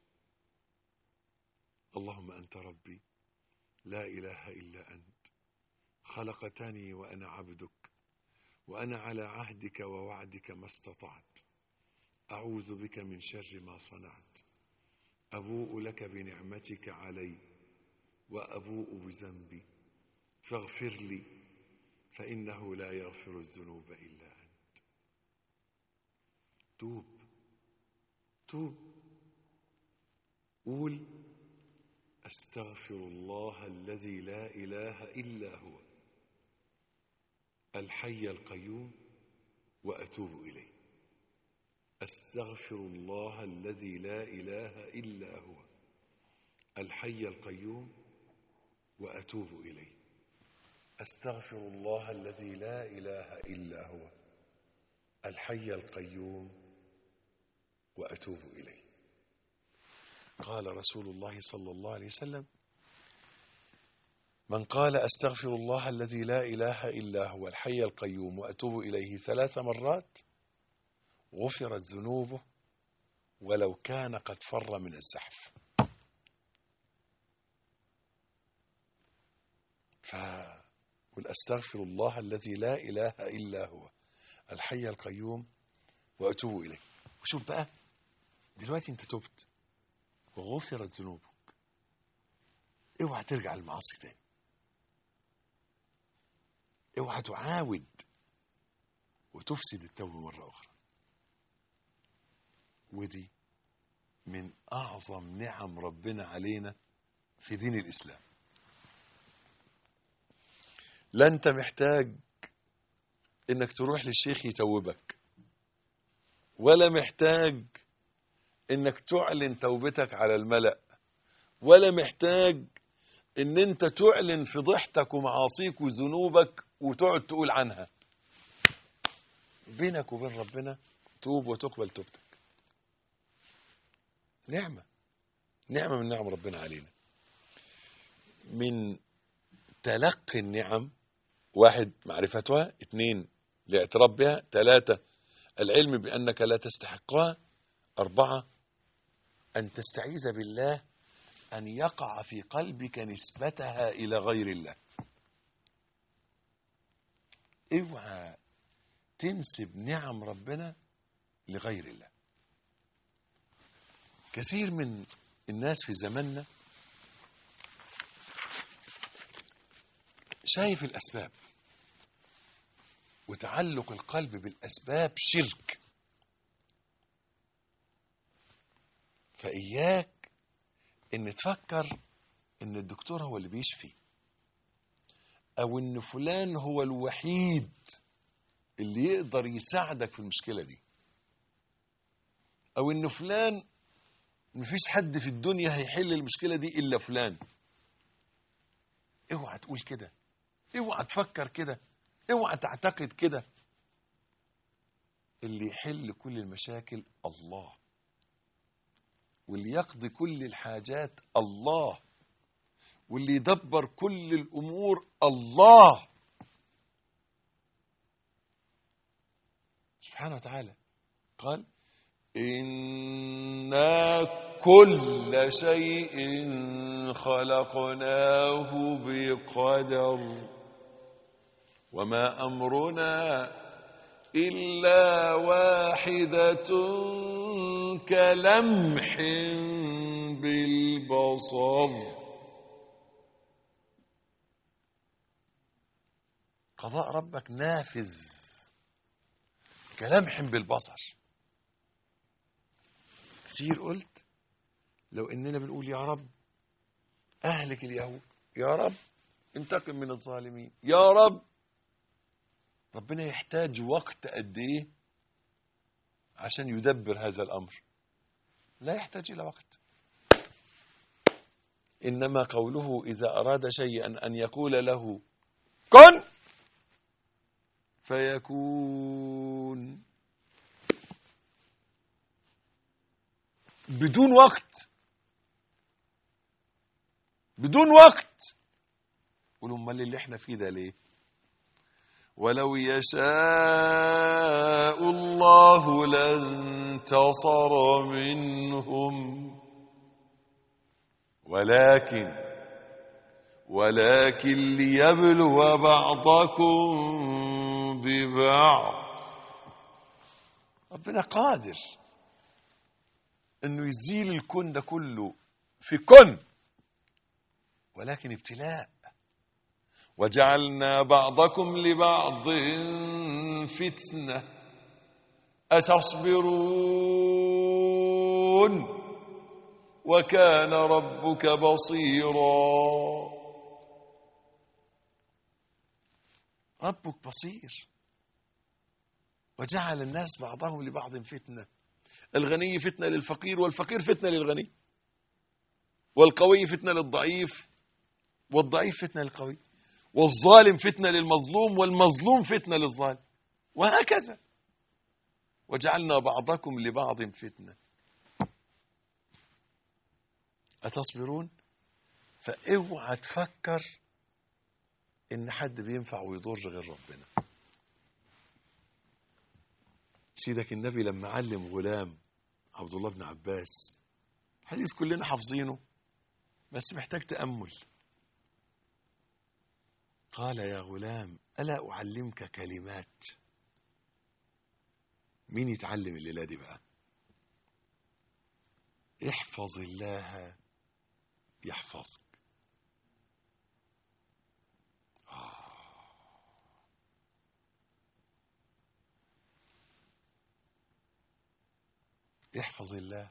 اللهم انت ربي لا اله الا انت خلقتني وانا عبدك وأنا على عهدك ووعدك ما استطعت أعوذ بك من شر ما صنعت أبوء لك بنعمتك علي وأبوء بذنبي فاغفر لي فإنه لا يغفر الذنوب إلا أنت توب توب قول أستغفر الله الذي لا إله إلا هو الحي القيوم وأتوب إليه أستغفر الله الذي لا إله إلا هو الحي القيوم وأتوب إليه أستغفر الله الذي لا إله إلا هو الحي القيوم وأتوب إليه قال رسول الله صلى الله عليه وسلم من قال أستغفر الله الذي لا إله إلا هو الحي القيوم وأتوب إليه ثلاث مرات غفرت ذنوبه ولو كان قد فر من الزحف فقل أستغفر الله الذي لا إله إلا هو الحي القيوم وأتوب إليه وشوف بقى دلوقتي انت تبت وغفرت ذنوبك اوعى ترجع للمعاصي تاني اوعى تعاود وتفسد التوبة مرة أخرى ودي من أعظم نعم ربنا علينا في دين الإسلام لا أنت محتاج إنك تروح للشيخ يتوبك ولا محتاج إنك تعلن توبتك على الملأ ولا محتاج إن أنت تعلن فضيحتك ومعاصيك وذنوبك وتقعد تقول عنها بينك وبين ربنا توب وتقبل توبتك نعمة نعمة من نعم ربنا علينا من تلقي النعم واحد معرفتها اثنين الاعتراف بها ثلاثة العلم بأنك لا تستحقها أربعة أن تستعيذ بالله أن يقع في قلبك نسبتها إلى غير الله اوعى تنسب نعم ربنا لغير الله كثير من الناس في زماننا شايف الأسباب وتعلق القلب بالأسباب شرك فإياك إن تفكر إن الدكتور هو اللي بيشفي أو إن فلان هو الوحيد اللي يقدر يساعدك في المشكلة دي أو إن فلان مفيش حد في الدنيا هيحل المشكلة دي إلا فلان اوعى تقول كده اوعى تفكر كده اوعى تعتقد كده اللي يحل كل المشاكل الله واللي يقضي كل الحاجات الله واللي يدبر كل الامور الله سبحانه وتعالى قال إنا كل شيء خلقناه بقدر وما أمرنا إلا واحدة كلمح بالبصر قضاء ربك نافذ كلمح بالبصر كتير قلت لو اننا بنقول يا رب اهلك اليهود يا رب انتقم من الظالمين يا رب ربنا يحتاج وقت قد ايه عشان يدبر هذا الامر لا يحتاج الى وقت انما قوله اذا اراد شيئا ان يقول له كن فيكون بدون وقت بدون وقت قولوا امال اللي احنا فيه ده ليه ولو يشاء الله لانتصر منهم ولكن ولكن ليبلو بعضكم ببعض ربنا قادر انه يزيل الكون ده كله في كن ولكن ابتلاء وجعلنا بعضكم لبعض فتنة أتصبرون وكان ربك بصيرا ربك بصير وجعل الناس بعضهم لبعض فتنه الغني فتنة للفقير والفقير فتنة للغني والقوي فتنة للضعيف والضعيف فتنة للقوي والظالم فتنة للمظلوم والمظلوم فتنة للظالم وهكذا وجعلنا بعضكم لبعض فتنة أتصبرون فاوعى تفكر إن حد بينفع ويضر غير ربنا سيدك النبي لما علم غلام عبد الله بن عباس حديث كلنا حافظينه بس محتاج تأمل قال يا غلام ألا أعلمك كلمات مين يتعلم الليلة دي بقى احفظ الله يحفظك احفظ الله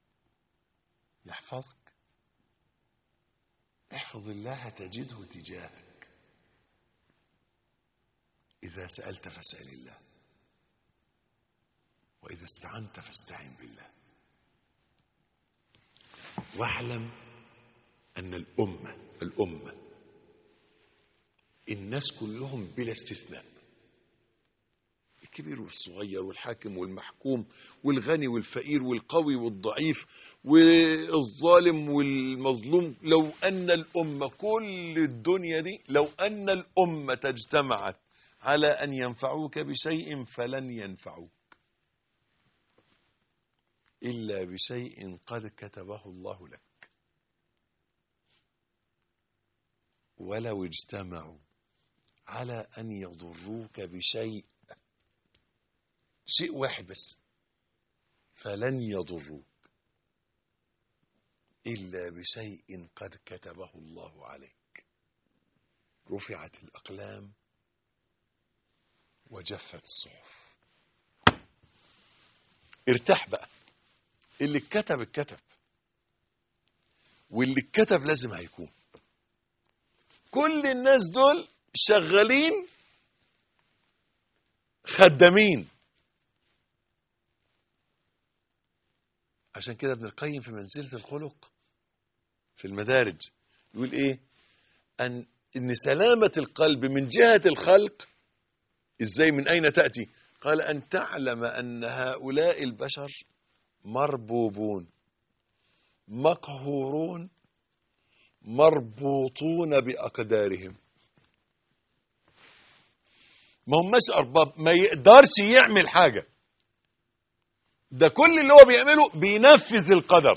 يحفظك احفظ الله تجده تجاهك إذا سألت فاسأل الله وإذا استعنت فاستعن بالله واعلم أن الأمة الأمة الناس كلهم بلا استثناء الكبير والصغير والحاكم والمحكوم والغني والفقير والقوي والضعيف والظالم والمظلوم لو أن الأمة كل الدنيا دي لو أن الأمة اجتمعت على أن ينفعوك بشيء فلن ينفعوك إلا بشيء قد كتبه الله لك ولو اجتمعوا على أن يضروك بشيء شيء واحد بس فلن يضروك إلا بشيء قد كتبه الله عليك رفعت الأقلام وجفت الصحف ارتاح بقى اللي اتكتب اتكتب واللي اتكتب لازم هيكون كل الناس دول شغالين خدامين عشان كده ابن القيم في منزلة الخلق في المدارج يقول ايه ان ان سلامة القلب من جهة الخلق ازاي من اين تأتي قال ان تعلم ان هؤلاء البشر مربوبون مقهورون مربوطون بأقدارهم ما هماش أرباب ما يقدرش يعمل حاجة ده كل اللي هو بيعمله بينفذ القدر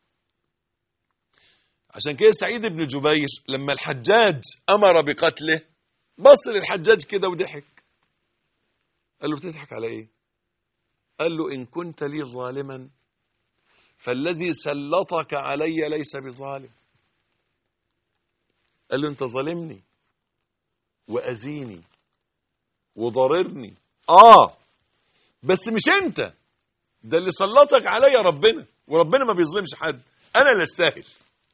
عشان كده سعيد بن جبير لما الحجاج أمر بقتله بص للحجاج كده وضحك قال له بتضحك على ايه قال له إن كنت لي ظالما فالذي سلطك علي ليس بظالم قال له انت ظالمني واذيني وضررني اه بس مش انت ده اللي سلطك عليا ربنا وربنا ما بيظلمش حد انا اللي استاهل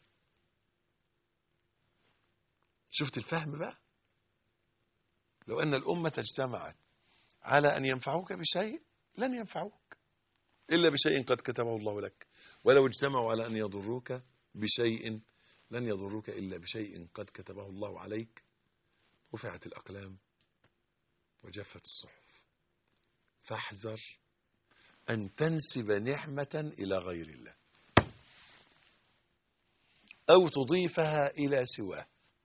شفت الفهم بقى لو ان الامه اجتمعت على ان ينفعوك بشيء لن ينفعوك الا بشيء قد كتبه الله لك ولو اجتمعوا على ان يضروك بشيء لن يضروك إلا بشيء قد كتبه الله عليك رفعت الأقلام وجفت الصحف فاحذر أن تنسب نعمة إلى غير الله أو تضيفها إلى سواه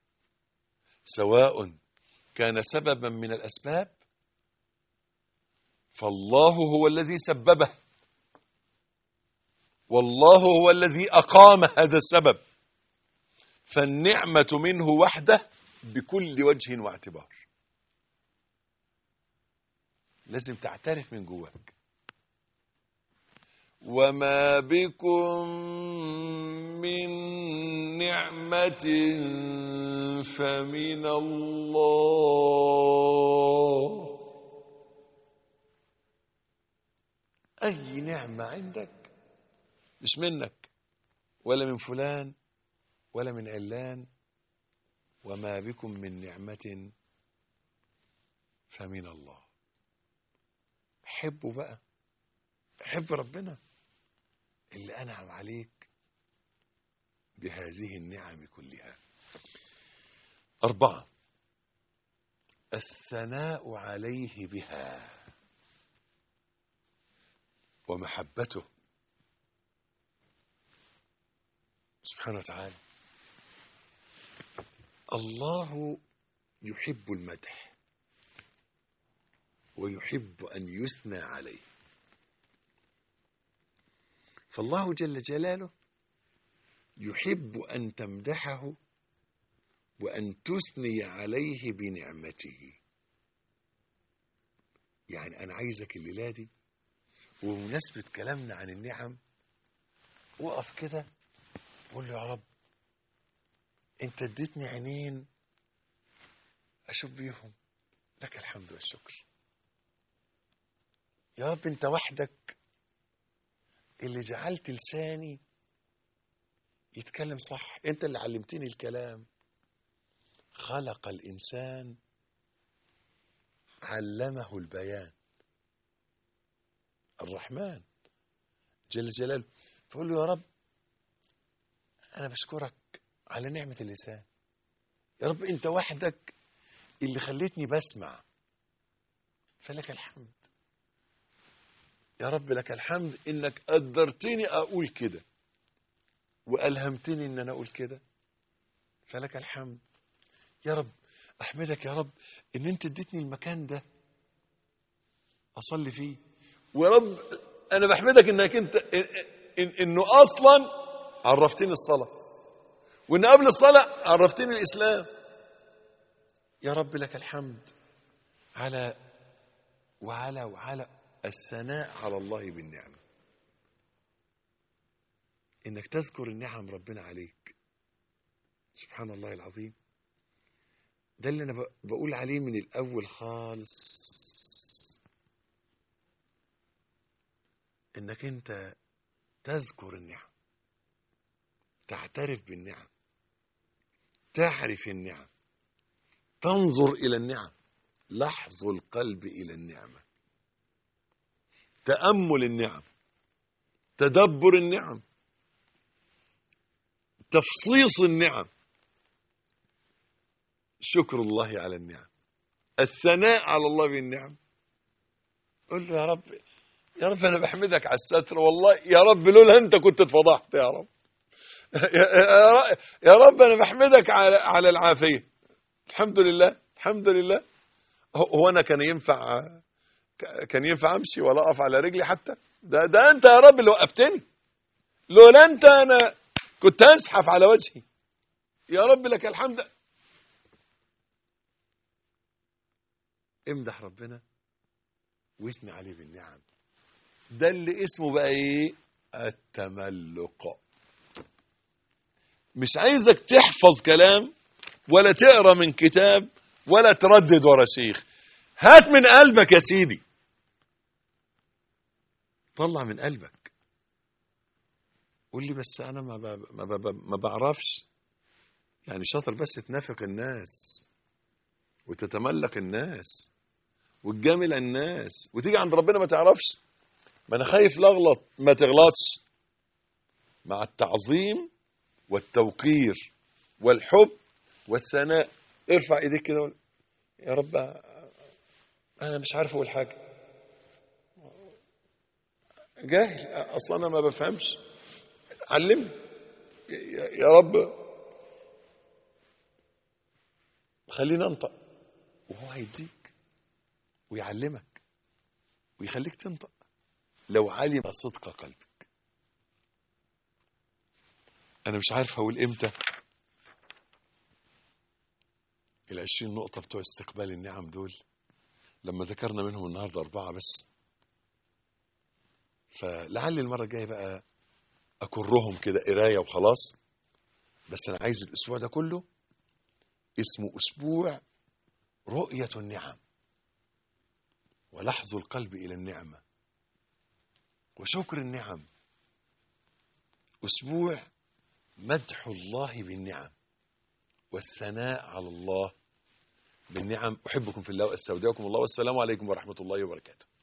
سواء كان سببا من الأسباب فالله هو الذي سببه والله هو الذي أقام هذا السبب فالنعمة منه وحده بكل وجه واعتبار لازم تعترف من جواك وما بكم من نعمة فمن الله أي نعمة عندك مش منك ولا من فلان ولا من علان وما بكم من نعمة فمن الله حبه بقى حب ربنا اللي أنعم عليك بهذه النعم كلها أربعة الثناء عليه بها ومحبته سبحانه وتعالى الله يحب المدح ويحب أن يثنى عليه فالله جل جلاله يحب أن تمدحه وأن تثني عليه بنعمته يعني أنا عايزك الليلة دي وبمناسبة كلامنا عن النعم وقف كده قول له يا رب انت اديتني عينين اشوف بيهم لك الحمد والشكر يا رب انت وحدك اللي جعلت لساني يتكلم صح انت اللي علمتني الكلام خلق الانسان علمه البيان الرحمن جل جلاله فقول له يا رب انا بشكرك على نعمة اللسان يا رب انت وحدك اللي خليتني بسمع فلك الحمد يا رب لك الحمد انك قدرتني اقول كده والهمتني ان انا اقول كده فلك الحمد يا رب احمدك يا رب ان انت اديتني المكان ده اصلي فيه ويا رب انا بحمدك انك انت إن انه اصلا عرفتني الصلاه وان قبل الصلاه عرفتني الاسلام يا رب لك الحمد على وعلى وعلى الثناء على الله بالنعمه انك تذكر النعم ربنا عليك سبحان الله العظيم ده اللي انا بقول عليه من الاول خالص انك انت تذكر النعم تعترف بالنعم تعرف النعم تنظر الى النعم لحظ القلب الى النعمه تامل النعم تدبر النعم تفصيص النعم شكر الله على النعم الثناء على الله بالنعم قل له يا رب يا رب انا بحمدك على الستر والله يا رب لولا انت كنت اتفضحت يا رب يا رب- يا رب انا بحمدك على على العافيه الحمد لله الحمد لله هو هو انا كان ينفع كان ينفع امشي ولا اقف على رجلي حتى ده ده انت يا رب اللي وقفتني لولا انت انا كنت ازحف على وجهي يا رب لك الحمد امدح ربنا واثني عليه بالنعم ده اللي اسمه بقى ايه التملق مش عايزك تحفظ كلام ولا تقرا من كتاب ولا تردد ورا شيخ هات من قلبك يا سيدي طلع من قلبك قول لي بس انا ما ب... ما, ب... ما بعرفش يعني شاطر بس تنافق الناس وتتملق الناس وتجامل الناس وتيجي عند ربنا ما تعرفش ما انا خايف لاغلط ما تغلطش مع التعظيم والتوقير والحب والثناء ارفع ايديك كده وقول يا رب انا مش عارف اقول حاجه جاهل اصلا انا ما بفهمش علمني يا يا رب خليني انطق وهو هيديك ويعلمك ويخليك تنطق لو علم صدق قلبك انا مش عارف هقول امتى العشرين نقطة بتوع استقبال النعم دول لما ذكرنا منهم النهاردة أربعة بس فلعل المرة الجاية بقى أكرهم كده قراية وخلاص بس أنا عايز الأسبوع ده كله اسمه أسبوع رؤية النعم ولحظ القلب إلى النعمة وشكر النعم أسبوع مدح الله بالنعم والثناء على الله بالنعم أحبكم في الله وأستودعكم الله والسلام عليكم ورحمة الله وبركاته